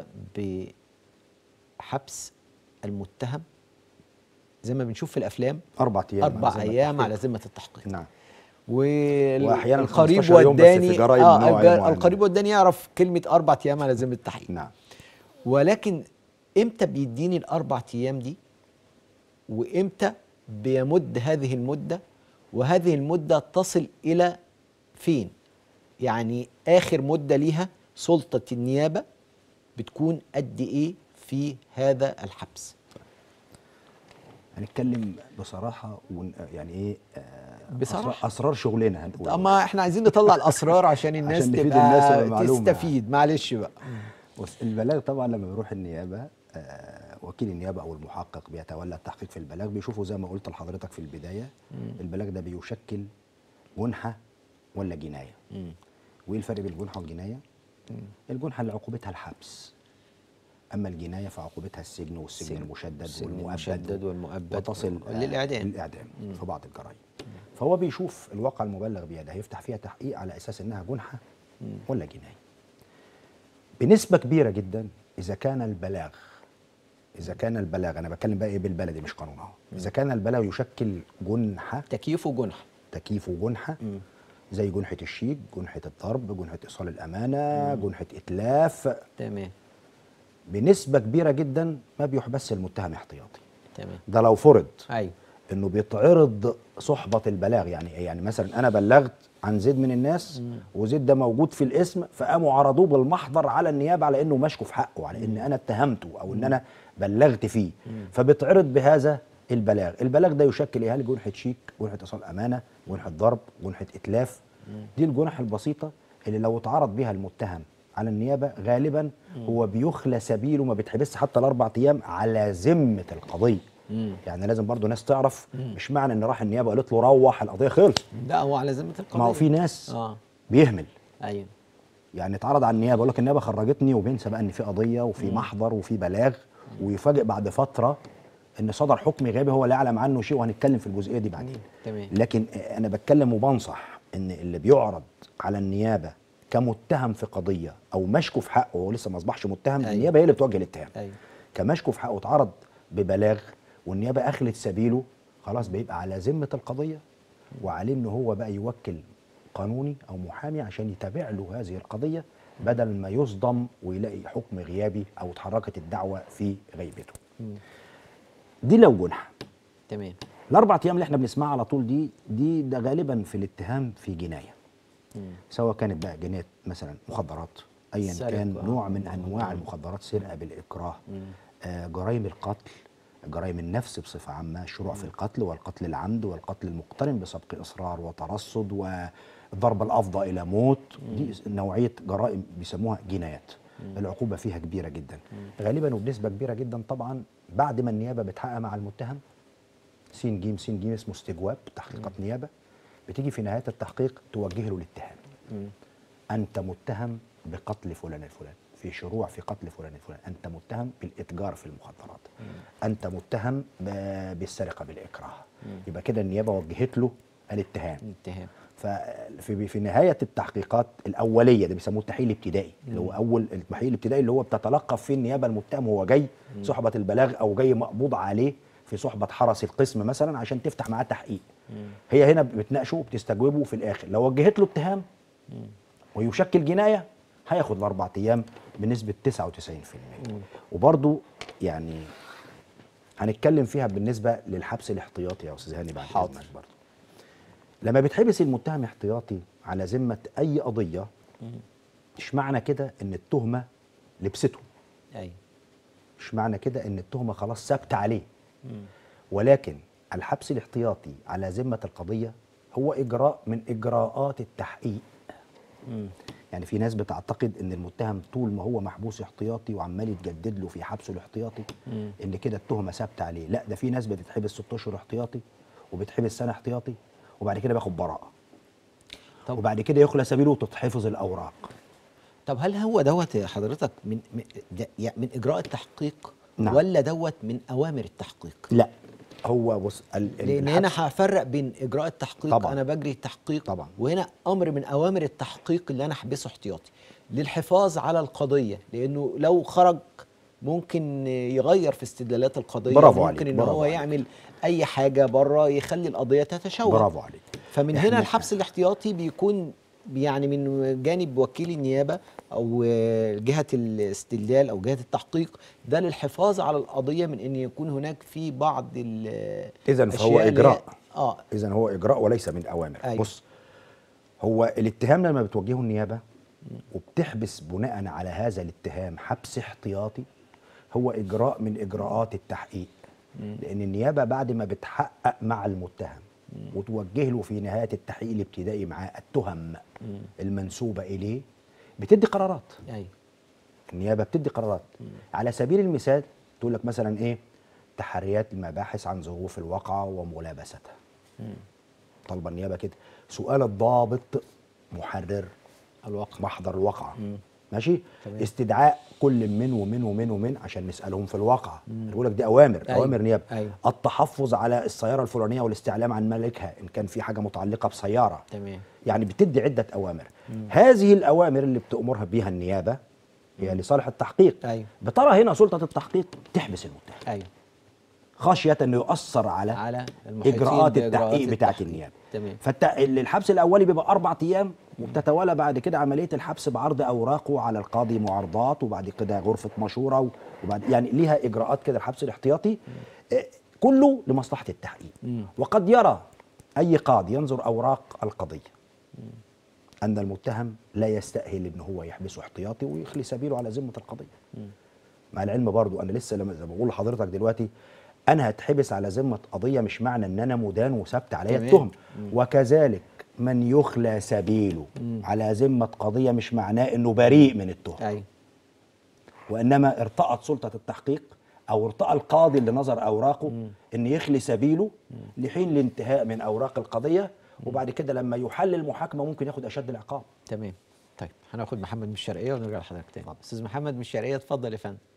بحبس المتهم زي ما بنشوف في الافلام اربع ايام على اربع ذمة ايام التحقيق. على ذمه التحقيق نعم والقريب وأحياناً 15 يوم بس في وداني جرائم اه نوع الج- معين. القريب وداني يعرف كلمه اربع ايام على ذمه التحقيق نعم ولكن امتى بيديني الاربع ايام دي وامتى بيمد هذه المده وهذه المده تصل الى فين يعني اخر مده ليها سلطه النيابه بتكون قد ايه في هذا الحبس هنتكلم بصراحه ون... يعني ايه آه، بصراحة. أسرار, اسرار شغلنا هنقول اما احنا عايزين نطلع الاسرار عشان الناس عشان نفيد تبقى الناس بالمعلومة. تستفيد معلش بقى بص البلاغ طبعا لما بيروح النيابه آه وكيل النيابه او المحقق بيتولى التحقيق في البلاغ بيشوفوا زي ما قلت لحضرتك في البدايه البلاغ ده بيشكل جنحه ولا جنايه وايه الفرق بين الجنحه والجنايه الجنحه اللي عقوبتها الحبس اما الجنايه فعقوبتها السجن والسجن السجن. المشدد السجن والمؤبد المشدد والمؤبد وتصل آه، للإعدام. للاعدام في بعض الجرائم فهو بيشوف الواقع المبلغ بيده هيفتح فيها تحقيق على اساس انها جنحه ولا جنايه بنسبه كبيره جدا اذا كان البلاغ اذا كان البلاغ انا بتكلم بقى ايه بالبلدي مش قانون اهو اذا كان البلاغ يشكل جنحه تكييف وجنح تكييف وجنحه زي جنحه الشيك جنحه الضرب جنحه ايصال الامانه جنحه اتلاف تمام بنسبه كبيره جدا ما بيحبس المتهم احتياطي تمام ده لو فرض ايوه انه بيتعرض صحبه البلاغ يعني إيه؟ يعني مثلا انا بلغت عن زيد من الناس وزيد ده موجود في الاسم فقاموا عرضوه بالمحضر على النيابه على انه مشكو في حقه على ان انا اتهمته او ان انا بلغت فيه فبيتعرض بهذا البلاغ البلاغ ده يشكل ايه هل جنحه شيك جنحه ايصال امانه جنحه ضرب جنحه اتلاف دي الجنح البسيطه اللي لو اتعرض بها المتهم على النيابه غالبا هو بيخلى سبيله ما بيتحبسش حتى الاربع ايام على ذمه القضيه يعني لازم برضو ناس تعرف مش معنى ان راح النيابه قالت له روح القضيه خلص لا هو على ذمه القضيه ما هو في ناس اه بيهمل ايوه يعني اتعرض على النيابه يقول لك النيابه خرجتني وبينسى بقى ان في قضيه وفي محضر وفي بلاغ ويفاجئ بعد فتره ان صدر حكم غيابي هو لا يعلم عنه شيء وهنتكلم في الجزئيه دي بعدين تمام لكن انا بتكلم وبنصح ان اللي بيعرض على النيابه كمتهم في قضيه او مشكو في حقه وهو لسه ما اصبحش متهم أيوة. النيابه هي اللي بتوجه الاتهام ايوه كمشكو في حقه اتعرض ببلاغ والنيابه اخلت سبيله خلاص بيبقى على ذمه القضيه وعليه ان هو بقى يوكل قانوني او محامي عشان يتابع له هذه القضيه بدل ما يصدم ويلاقي حكم غيابي او اتحركت الدعوه في غيبته. دي لو جنح تمام الاربع ايام اللي احنا بنسمعها على طول دي دي ده غالبا في الاتهام في جنايه سواء كانت بقى جنايه مثلا مخدرات ايا سرقة. كان نوع من انواع المخدرات سرقه بالاكراه آه جرائم القتل جرائم النفس بصفه عامه الشروع في القتل والقتل العمد والقتل المقترن بسبق اصرار وترصد وضرب الافضى الى موت دي نوعيه جرائم بيسموها جنايات العقوبه فيها كبيره جدا غالبا وبنسبه كبيره جدا طبعا بعد ما النيابه بتحقق مع المتهم س ج س ج اسمه استجواب تحقيقات نيابه بتيجي في نهايه التحقيق توجه له الاتهام انت متهم بقتل فلان الفلاني في شروع في قتل فلان الفلاني انت متهم بالاتجار في المخدرات انت متهم ب- بالسرقه بالاكراه يبقى كده النيابه وجهت له الاتهام اتهام ففي في نهايه التحقيقات الاوليه ده بيسموه التحقيق الابتدائي اللي هو اول التحقيق الابتدائي اللي هو بتتلقف فيه النيابه المتهم وهو جاي صحبه البلاغ او جاي مقبوض عليه في صحبه حرس القسم مثلا عشان تفتح معاه تحقيق هي هنا بتناقشه وبتستجوبه في الاخر لو وجهت له اتهام ويشكل جنايه هياخد الاربع ايام بنسبه 99% وبرضو يعني هنتكلم فيها بالنسبه للحبس الاحتياطي يا استاذ هاني بعد حاضر. اذنك برضو لما بيتحبس المتهم احتياطي على ذمه اي قضيه مش معنى كده ان التهمه لبسته ايوه مش معنى كده ان التهمه خلاص ثابته عليه ولكن الحبس الاحتياطي على ذمه القضيه هو اجراء من اجراءات التحقيق يعني في ناس بتعتقد ان المتهم طول ما هو محبوس احتياطي وعمال يتجدد له في حبسه الاحتياطي ان كده التهمه ثابته عليه لا ده في ناس بتتحبس ست اشهر احتياطي وبتحبس سنه احتياطي وبعد كده بياخد براءه طب وبعد كده يخلى سبيله وتتحفظ الاوراق طب هل هو دوت يا حضرتك من من, ده- يعني من اجراء التحقيق نعم. ولا دوت من اوامر التحقيق لا هو بص ال- ال- لان الحبس- هنا هفرق بين اجراء التحقيق طبعاً. انا بجري التحقيق طبعاً. وهنا امر من اوامر التحقيق اللي انا احبسه احتياطي للحفاظ على القضيه لانه لو خرج ممكن يغير في استدلالات القضيه برافو ممكن عليك، ان برافو هو عليك. يعمل اي حاجه بره يخلي القضيه تتشوه برافو عليك فمن إحنا- هنا الحبس الاحتياطي بيكون يعني من جانب وكيل النيابه او جهه الاستدلال او جهه التحقيق ده للحفاظ على القضيه من ان يكون هناك في بعض ال إذن فهو الأشياء اللي هي- إجراء. اه اذا هو اجراء وليس من اوامر أيوة. بص هو الاتهام لما بتوجهه النيابه وبتحبس بناء على هذا الاتهام حبس احتياطي هو اجراء من اجراءات التحقيق لان النيابه بعد ما بتحقق مع المتهم وتوجه له في نهايه التحقيق الابتدائي معاه التهم المنسوبه اليه بتدي قرارات ايوه النيابه بتدي قرارات على سبيل المثال تقول لك مثلا ايه تحريات المباحث عن ظروف الواقعه وملابستها طالبه النيابه كده سؤال الضابط محرر الواقع محضر الواقعه ماشي تمام. استدعاء كل من ومن ومن ومن عشان نسالهم في الواقعه يقول لك دي اوامر أيوة. اوامر نيابه أيوة. التحفظ على السياره الفلانيه والاستعلام عن مالكها ان كان في حاجه متعلقه بسياره تمام يعني بتدي عدة أوامر هذه الأوامر اللي بتأمرها بها النيابة هي لصالح التحقيق أيوة. بترى هنا سلطة التحقيق تحبس المتهم ايوه خشية أنه يؤثر على, على المحيطين إجراءات بإجراءات التحقيق بتاعة التحقيق. النيابة تمام فالحبس الأولي بيبقى أربع أيام وبتتوالى بعد كده عملية الحبس بعرض أوراقه على القاضي معارضات وبعد كده غرفة مشورة وبعد يعني ليها إجراءات كده الحبس الاحتياطي آه، كله لمصلحة التحقيق وقد يرى أي قاضي ينظر أوراق القضية أن المتهم لا يستأهل أن هو يحبسه احتياطي ويخلي سبيله على ذمة القضية مع العلم برضو أنا لسه لما زي ما بقول لحضرتك دلوقتي أنا هتحبس على ذمة قضية مش معنى أن أنا مدان وثبت عليا تمام. التهم وكذلك من يخلى سبيله على ذمة قضية مش معناه أنه بريء من التهم ايوه وانما ارتأت سلطه التحقيق او ارتأى القاضي اللي نظر اوراقه ان يخلي سبيله لحين الانتهاء من اوراق القضيه وبعد كده لما يحل المحاكمه ممكن ياخد اشد العقاب تمام طيب هناخد محمد من الشرقيه ونرجع لحضرتك تاني استاذ محمد من الشرقيه اتفضل يا فندم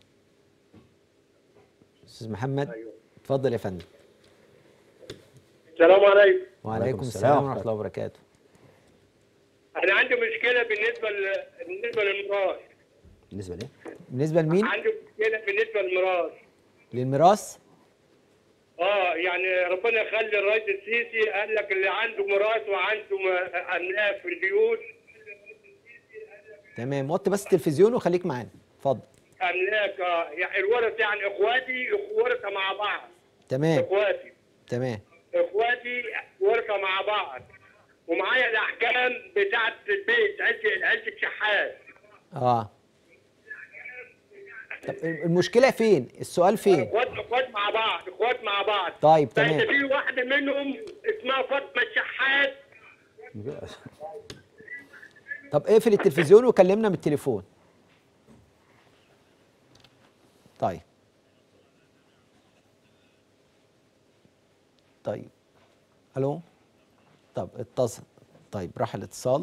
استاذ محمد أيوة. اتفضل يا فندم السلام عليكم وعليكم السلام السلام ورحمة ورحمه الله وبركاته انا عندي مشكله بالنسبه ل... بالنسبه للميراث بالنسبه ليه بالنسبه لمين عندي مشكله بالنسبه للميراث للميراث اه يعني ربنا يخلي الرئيس السيسي قال لك اللي عنده ميراث وعنده م- املاك في البيوت تمام وطي بس التلفزيون وخليك معانا اتفضل املاك اه يعني الورث يعني اخواتي ورثه مع بعض تمام اخواتي تمام اخواتي ورثه مع بعض ومعايا الاحكام بتاعت البيت عيلة عيلة شحات اه طب المشكله فين السؤال فين اخوات اخوات مع بعض اخوات مع بعض طيب فانت تمام في واحده منهم اسمها فاطمه الشحات طب اقفل التلفزيون وكلمنا من التليفون طيب طيب الو طب اتصل طيب راح الاتصال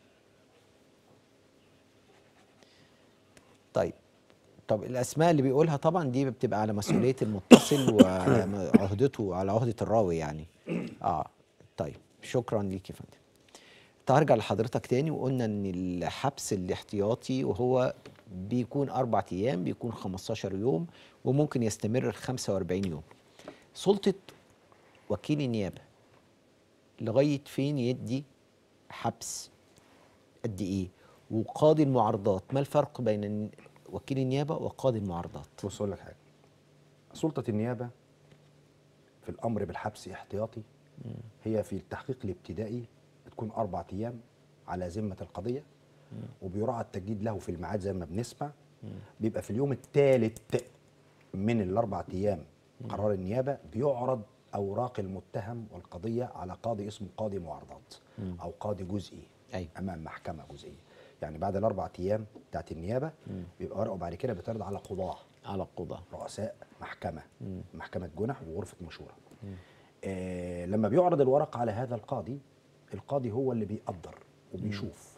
طيب طب الاسماء اللي بيقولها طبعا دي بتبقى على مسؤوليه المتصل وعلى عهدته على عهده الراوي يعني اه طيب شكرا ليك يا فندم هرجع لحضرتك تاني وقلنا ان الحبس الاحتياطي وهو بيكون اربع ايام بيكون 15 يوم وممكن يستمر ل 45 يوم سلطه وكيل النيابه لغايه فين يدي حبس قد ايه وقاضي المعارضات ما الفرق بين الن- وكيل النيابه وقاضي المعارضات بص اقول لك حاجه سلطه النيابه في الامر بالحبس احتياطي هي في التحقيق الابتدائي بتكون اربع ايام على ذمه القضيه وبيراعى التجديد له في الميعاد زي ما بنسمع بيبقى في اليوم الثالث من الاربع ايام قرار النيابه بيعرض اوراق المتهم والقضيه على قاضي اسمه قاضي معارضات او قاضي جزئي أيوة. امام محكمه جزئيه يعني بعد الاربع ايام بتاعت النيابه بيبقى ورقه بعد كده بيتعرض على قضاه على القضاء رؤساء محكمة محكمة جنح وغرفة مشورة آه لما بيعرض الورق على هذا القاضي القاضي هو اللي بيقدر وبيشوف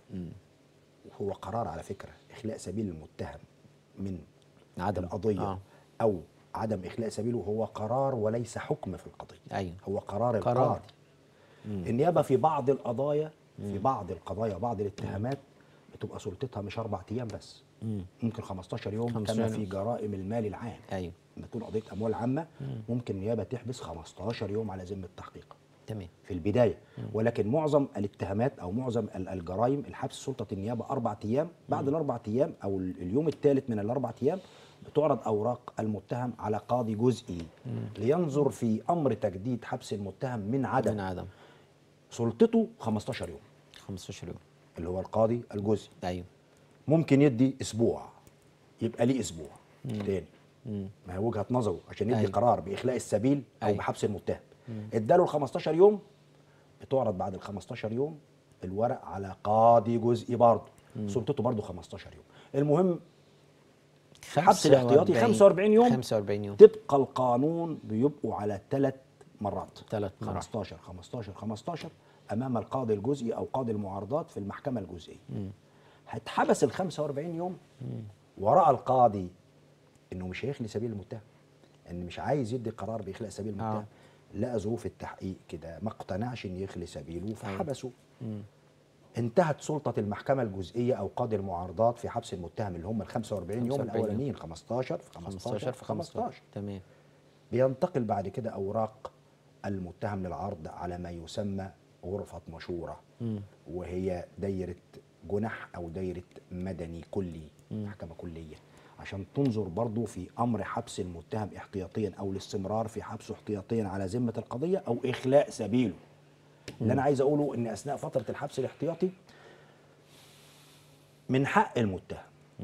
وهو قرار على فكرة إخلاء سبيل المتهم من عدم. القضية آه. أو عدم إخلاء سبيله هو قرار وليس حكم في القضية أيوة. هو قرار قرار. القاضي النيابة في بعض القضايا في بعض القضايا بعض الاتهامات بتبقى سلطتها مش أربع أيام بس ممكن 15 يوم 15 كما يوم. في جرائم المال العام ايوه لما تكون قضيه اموال عامه ممكن النيابه تحبس 15 يوم على ذمه التحقيق تمام في البدايه ولكن معظم الاتهامات او معظم ال- الجرائم الحبس سلطه النيابه اربع ايام بعد الاربع ايام او ال- اليوم الثالث من الاربع ايام بتعرض اوراق المتهم على قاضي جزئي لينظر في امر تجديد حبس المتهم من من عدم عدم سلطته 15 يوم 15 يوم اللي هو القاضي الجزئي ايوه ممكن يدي اسبوع يبقى ليه اسبوع تاني ما هي وجهه نظره عشان يدي أيوة. قرار باخلاء السبيل او أيوة. بحبس المتهم اداله ال 15 يوم بتعرض بعد ال 15 يوم الورق على قاضي جزئي برضه سلطته برضه 15 يوم المهم الحبس الاحتياطي 45 يوم 45 يوم طبق القانون بيبقوا على ثلاث مرات ثلاث مراحل. 15 15 15 امام القاضي الجزئي او قاضي المعارضات في المحكمه الجزئيه هتحبس ال 45 يوم وراء القاضي انه مش هيخلي سبيل المتهم ان مش عايز يدي قرار باخلاء سبيل المتهم آه. لقى ظروف التحقيق كده ما اقتنعش ان يخلي سبيله فحبسه انتهت سلطة المحكمة الجزئية أو قاضي المعارضات في حبس المتهم اللي هم ال 45 يوم 45 يوم. الأولانيين 15 في 15 في 15 تمام بينتقل بعد كده أوراق المتهم للعرض على ما يسمى غرفة مشورة وهي دايرة جنح أو دايرة مدني كلي محكمة كلية عشان تنظر برضو في أمر حبس المتهم احتياطيا أو الاستمرار في حبسه احتياطيا على ذمة القضية أو إخلاء سبيله اللي أنا عايز أقوله إن أثناء فترة الحبس الاحتياطي من حق المتهم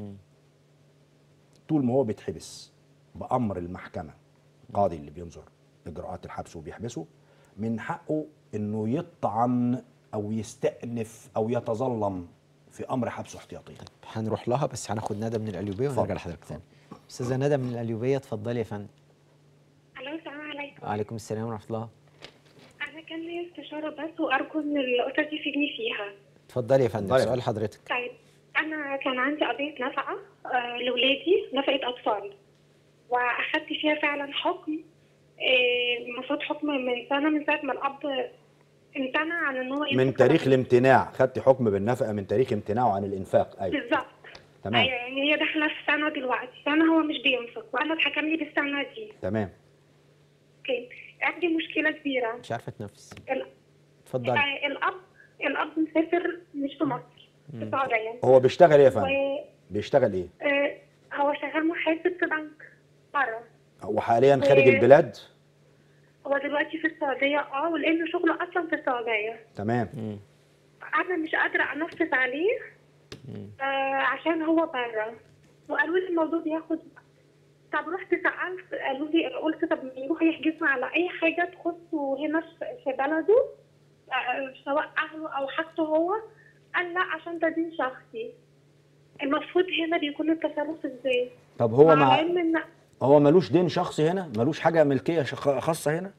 طول ما هو بيتحبس بامر المحكمه القاضي اللي بينظر اجراءات الحبس وبيحبسه من حقه انه يطعن او يستأنف او يتظلم في امر حبسه احتياطيا هنروح لها بس هناخد ندى من القليوبيه ونرجع اتفضل. لحضرتك تاني استاذه ندى من القليوبيه اتفضلي يا فندم الو السلام عليكم وعليكم السلام ورحمه الله انا كان لي استشاره بس وارجو ان الاستاذ يفيدني فيها اتفضلي يا فندم اتفضلي. سؤال حضرتك طيب انا كان عندي قضيه نفقه آه لاولادي نفقه اطفال واخدت فيها فعلا حكم آه، المفروض حكم من سنه من ساعه ما الاب امتنع عن ان هو من يمسك تاريخ الطفل. الامتناع خدت حكم بالنفقه من تاريخ امتناعه عن الانفاق ايوه بالظبط تمام ايوه يعني هي داخله في سنه دلوقتي سنه هو مش بينفق وانا اتحكم لي بالسنه دي تمام اوكي عندي مشكله كبيره مش عارفه تنفس ال- اتفضلي آه، الاب الاب مسافر مش في مصر في السعوديه هو بيشتغل ايه يا فندم و بيشتغل ايه آه، هو شغال محاسب في بنك بره هو حاليا خارج و- البلاد هو دلوقتي في السعوديه اه ولانه شغله اصلا في السعوديه تمام انا مش قادره انفذ عليه آه عشان هو بره وقالوا لي الموضوع بياخد وقت. طب رحت سالت قالوا لي قلت طب ما يروح يحجزوا على اي حاجه تخصه هنا في- في بلده آه، سواء اهله او حاجته هو قال لا عشان ده دين شخصي المفروض هنا بيكون التصرف ازاي طب هو مع مع العلم ان هو ملوش دين شخصي هنا ملوش حاجه ملكيه شخ- خاصه هنا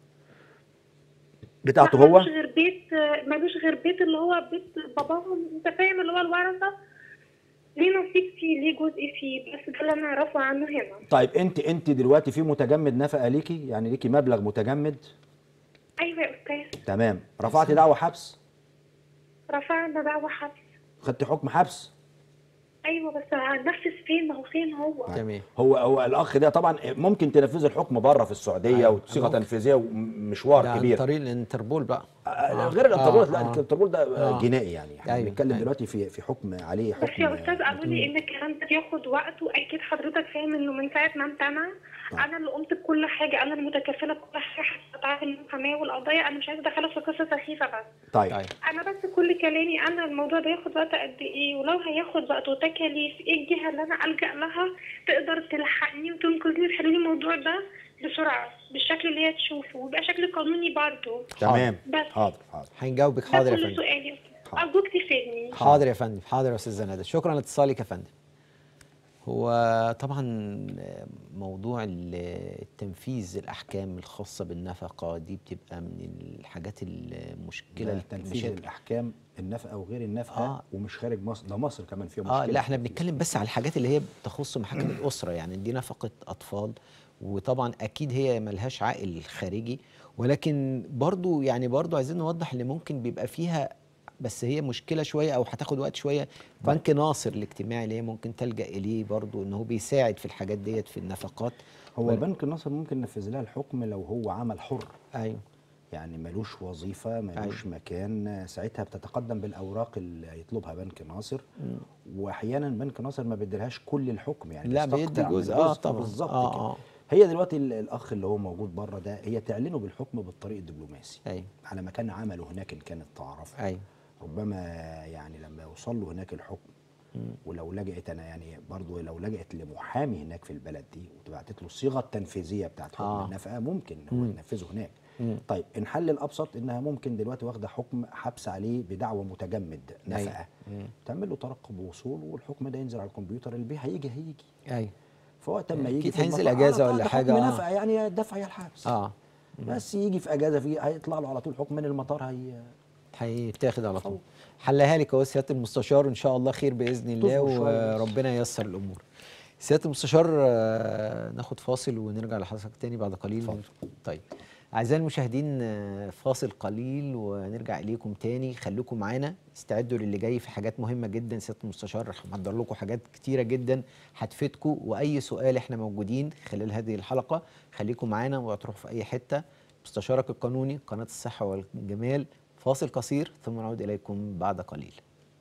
بتاعته لا، هو ملوش غير بيت ملوش غير بيت اللي هو بيت باباهم انت فاهم اللي هو الورثه ليه نصيب فيه ليه جزء فيه بس ده اللي انا اعرفه عنه هنا طيب انت انت دلوقتي في متجمد نفقه ليكي يعني ليكي مبلغ متجمد ايوه يا استاذ تمام رفعتي دعوه حبس رفعنا دعوة حبس خدتي حكم حبس ايوه بس هننفذ فين ما هو فين هو تمام هو هو الاخ ده طبعا ممكن تنفذ الحكم بره في السعوديه أيوة، وصيغه ممكن. تنفيذيه ومشوار ده عن كبير طريق الانتربول بقى آه، غير الانتربول لا آه. الانتربول ده آه. جنائي يعني احنا أيوة، بنتكلم أيوة. دلوقتي في في حكم عليه بس حكم يا استاذ قالوا لي ان الكلام ده بياخد وقت واكيد حضرتك فاهم انه من ساعه ما امتنع انا اللي قمت بكل حاجه انا المتكفله بكل حاجه حتى اتعامل المحاماه والقضايا انا مش عايزه ادخلها في قصه سخيفه بس طيب طيب انا بس كل كلامي انا الموضوع ده ياخد وقت قد ايه ولو هياخد وقت وتكاليف ايه الجهه اللي انا الجا لها تقدر تلحقني وتنقذني وتحل لي الموضوع ده بسرعه بالشكل اللي هي تشوفه ويبقى شكل قانوني برضه تمام بس. حاضر حاضر هنجاوبك ده حاضر يا كل فندم سؤالي يا أستاذ. حاضر. ارجوك تفيدني حاضر يا فندم حاضر يا استاذ ندى شكرا لاتصالك يا فندم هو طبعا موضوع ال- التنفيذ الاحكام الخاصه بالنفقه دي بتبقى من الحاجات المشكله ده تنفيذ المشاكل. الاحكام النفقه وغير النفقه آه. ومش خارج مصر ده مصر كمان فيها مشكله اه لا احنا بنتكلم بس على الحاجات اللي هي تخص محاكم الاسره يعني دي نفقه اطفال وطبعا اكيد هي ملهاش عائل خارجي ولكن برضو يعني برضو عايزين نوضح ان ممكن بيبقى فيها بس هي مشكله شويه او هتاخد وقت شويه بنك ناصر الاجتماعي اللي هي ممكن تلجا اليه برضو ان هو بيساعد في الحاجات ديت في النفقات هو ولا- بنك النصر ممكن ينفذ لها الحكم لو هو عمل حر ايوه يعني ملوش وظيفه ملوش مكان ساعتها بتتقدم بالاوراق اللي هيطلبها بنك ناصر واحيانا بنك ناصر ما بيديلهاش كل الحكم يعني لا، بيستقطع بيدي من جزء. آه، جزء طبعاً. بالظبط آه، كده آه. هي دلوقتي ال- الاخ اللي هو موجود بره ده هي تعلنه بالحكم بالطريق الدبلوماسي ايوه على مكان عمله هناك ان كان التعرف ايوه ربما يعني لما يوصل له هناك الحكم ولو لجأت انا يعني برضو لو لجأت لمحامي هناك في البلد دي وبعتت له الصيغه التنفيذيه بتاعت حكم آه. النفقه ممكن هو ينفذه هناك طيب الحل الابسط انها ممكن دلوقتي واخده حكم حبس عليه بدعوى متجمد نفقه تعمل له ترقب وصول والحكم ده ينزل على الكمبيوتر اللي بيه هيجي هيجي ايوه فوقت ما يجي أكيد في هينزل المطار، أجازة آه، ولا ده حاجة، حكم آه. نفقه يعني يا الدفع يا الحبس اه بس يجي في اجازه فيه هيطلع له على طول حكم من المطار هي هيتاخد على طول حلها لك اهو سياده المستشار وان شاء الله خير باذن الله تصبر شوية بس. وربنا ييسر الامور سياده المستشار آه، ناخد فاصل ونرجع لحضرتك تاني بعد قليل اتفضل. طيب اعزائي المشاهدين آه، فاصل قليل ونرجع اليكم تاني خليكم معانا استعدوا للي جاي في حاجات مهمه جدا سياده المستشار رح محضر لكم حاجات كتيره جدا هتفيدكم واي سؤال احنا موجودين خلال هذه الحلقه خليكم معانا وهتروحوا في اي حته مستشارك القانوني قناه الصحه والجمال فاصل قصير ثم نعود اليكم بعد قليل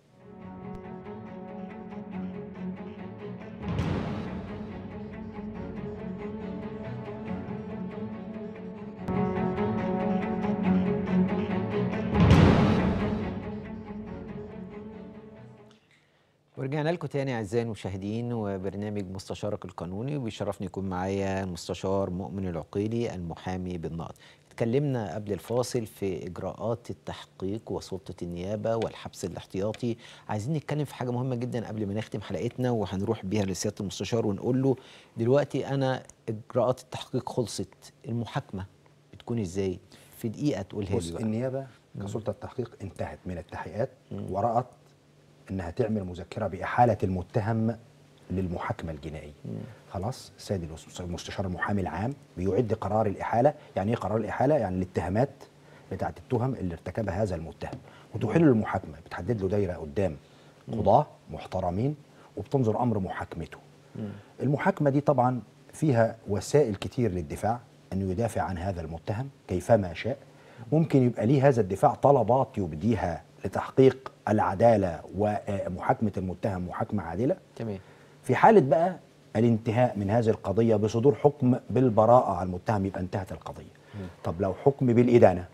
ورجعنا لكم تاني اعزائي المشاهدين وبرنامج مستشارك القانوني وبيشرفني يكون معايا المستشار مؤمن العقيلي المحامي بالنقد. اتكلمنا قبل الفاصل في اجراءات التحقيق وسلطه النيابه والحبس الاحتياطي، عايزين نتكلم في حاجه مهمه جدا قبل ما نختم حلقتنا وهنروح بيها لسياده المستشار ونقول له دلوقتي انا اجراءات التحقيق خلصت، المحاكمه بتكون ازاي؟ في دقيقه تقولها بص لي بقى. النيابه كسلطه تحقيق انتهت من التحقيقات ورأت انها تعمل مذكره باحاله المتهم للمحاكمه الجنائيه خلاص سيد الأس- المستشار المحامي العام بيعد قرار الاحاله يعني ايه قرار الاحاله يعني الاتهامات بتاعت التهم اللي ارتكبها هذا المتهم وتحل له المحاكمه بتحدد له دايره قدام قضاه محترمين وبتنظر امر محاكمته المحاكمه دي طبعا فيها وسائل كتير للدفاع انه يدافع عن هذا المتهم كيفما شاء ممكن يبقى ليه هذا الدفاع طلبات يبديها لتحقيق العداله ومحاكمه المتهم محاكمه عادله تمام في حالة بقى الانتهاء من هذه القضية بصدور حكم بالبراءة على المتهم يبقى انتهت القضية طب لو حكم بالإدانة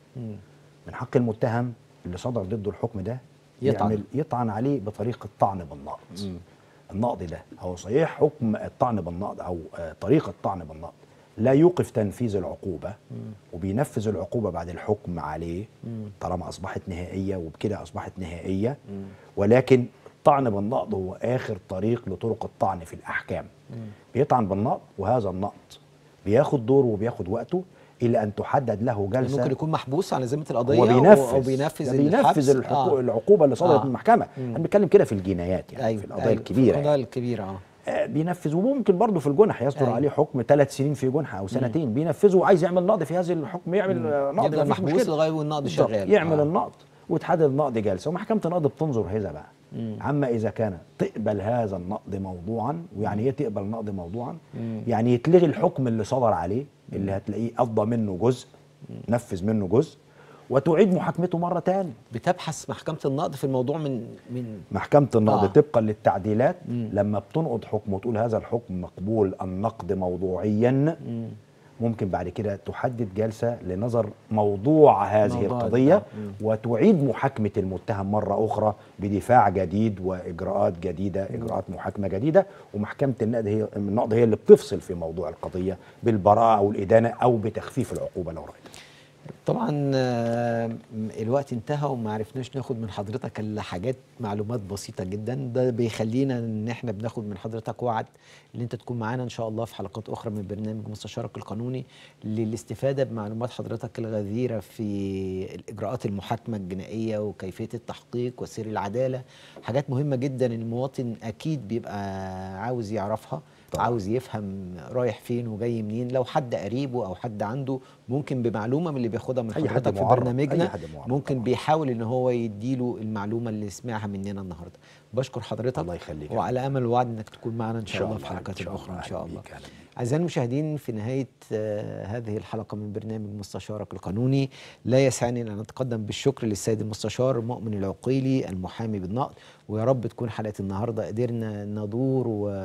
من حق المتهم اللي صدر ضده الحكم ده يطعن. يعمل يطعن عليه بطريقة الطعن بالنقض النقض ده هو صحيح حكم الطعن بالنقض أو آه، طريقة الطعن بالنقض لا يوقف تنفيذ العقوبة وبينفذ العقوبة بعد الحكم عليه طالما أصبحت نهائية وبكده أصبحت نهائية ولكن الطعن بالنقض هو آخر طريق لطرق الطعن في الأحكام بيطعن بالنقض وهذا النقض بياخد دوره وبياخد وقته إلى أن تحدد له جلسة ممكن يكون محبوس على ذمه القضيه هو أو- بينفذ او بينفذ ده بينفذ الحبس. الحقوق آه. العقوبه اللي صدرت آه. من المحكمه احنا بنتكلم كده في الجنايات يعني أيوة. في القضايا أيوة. الكبيره القضايا يعني. الكبيره اه آه، بينفذ وممكن برضه في الجنح يصدر أيوة. عليه حكم ثلاث سنين في جنح او سنتين بينفذه وعايز يعمل نقض في هذه الحكم يعمل آه، نقض يفضل مفيش محبوس مشكلة. لغايه والنقض بالظبط. شغال يعمل آه. النقض وتحدد النقض جلسه ومحكمه النقض بتنظر هذا بقى عما اذا كان تقبل هذا النقض موضوعا ويعني ايه تقبل النقض موضوعا يعني يتلغي الحكم اللي صدر عليه اللي هتلاقيه قضى منه جزء نفذ منه جزء وتعيد محاكمته مره تاني بتبحث محكمه النقض في الموضوع من من محكمة النقض آه. آه. طبقا للتعديلات لما بتنقض حكم وتقول هذا الحكم مقبول النقد موضوعيا ممكن بعد كده تحدد جلسة لنظر موضوع هذه موضوع القضية الدفاع. مم. وتعيد محاكمة المتهم مرة أخرى بدفاع جديد وإجراءات جديدة إجراءات محاكمة جديدة ومحكمة النقد هي النقد هي اللي بتفصل في موضوع القضية بالبراءة أو الإدانة أو بتخفيف العقوبة لو رأيت طبعا آه، الوقت انتهى وما عرفناش ناخد من حضرتك الا حاجات معلومات بسيطه جدا ده بيخلينا ان احنا بناخد من حضرتك وعد ان انت تكون معانا ان شاء الله في حلقات اخرى من برنامج مستشارك القانوني للاستفاده بمعلومات حضرتك الغزيره في الاجراءات المحاكمه الجنائيه وكيفيه التحقيق وسير العداله حاجات مهمه جدا المواطن اكيد بيبقى عاوز يعرفها طبعاً. عاوز يفهم رايح فين وجاي منين لو حد قريبه او حد عنده ممكن بمعلومه من اللي بياخدها من أي حد حضرتك في معرض، برنامجنا أي حد معرض ممكن طبعاً. بيحاول ان هو يديله المعلومه اللي سمعها مننا النهارده بشكر حضرتك الله يخليك. وعلى امل وعد انك تكون معنا ان شاء, شاء الله في الله، حلقات إن شاء اخرى ان الله. شاء أهلاً الله بيك، أهلاً بيك. اعزائي المشاهدين في نهايه آه، هذه الحلقه من برنامج مستشارك القانوني لا يسعني ان اتقدم بالشكر للسيد المستشار مؤمن العقيلي المحامي بالنقد ويا رب تكون حلقه النهارده قدرنا ندور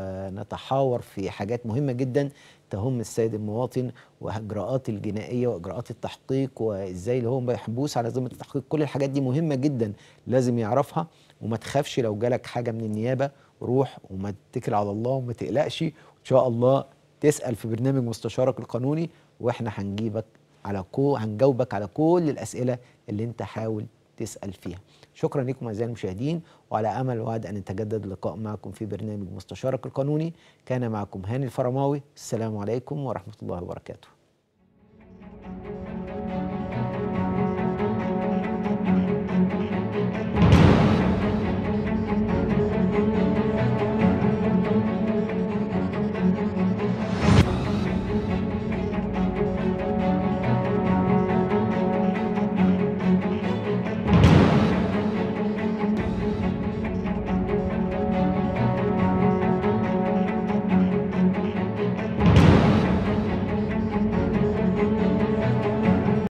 ونتحاور في حاجات مهمه جدا تهم السيد المواطن واجراءات الجنائيه واجراءات التحقيق وازاي اللي هو محبوس على ذمه التحقيق كل الحاجات دي مهمه جدا لازم يعرفها وما تخافش لو جالك حاجه من النيابه روح وما تتكل على الله وما تقلقش وان شاء الله تسال في برنامج مستشارك القانوني واحنا هنجيبك على كو هنجاوبك على كل الاسئله اللي انت حاول تسال فيها شكرا لكم اعزائي المشاهدين وعلى امل وعد ان يتجدد اللقاء معكم في برنامج مستشارك القانوني كان معكم هاني الفرماوي السلام عليكم ورحمه الله وبركاته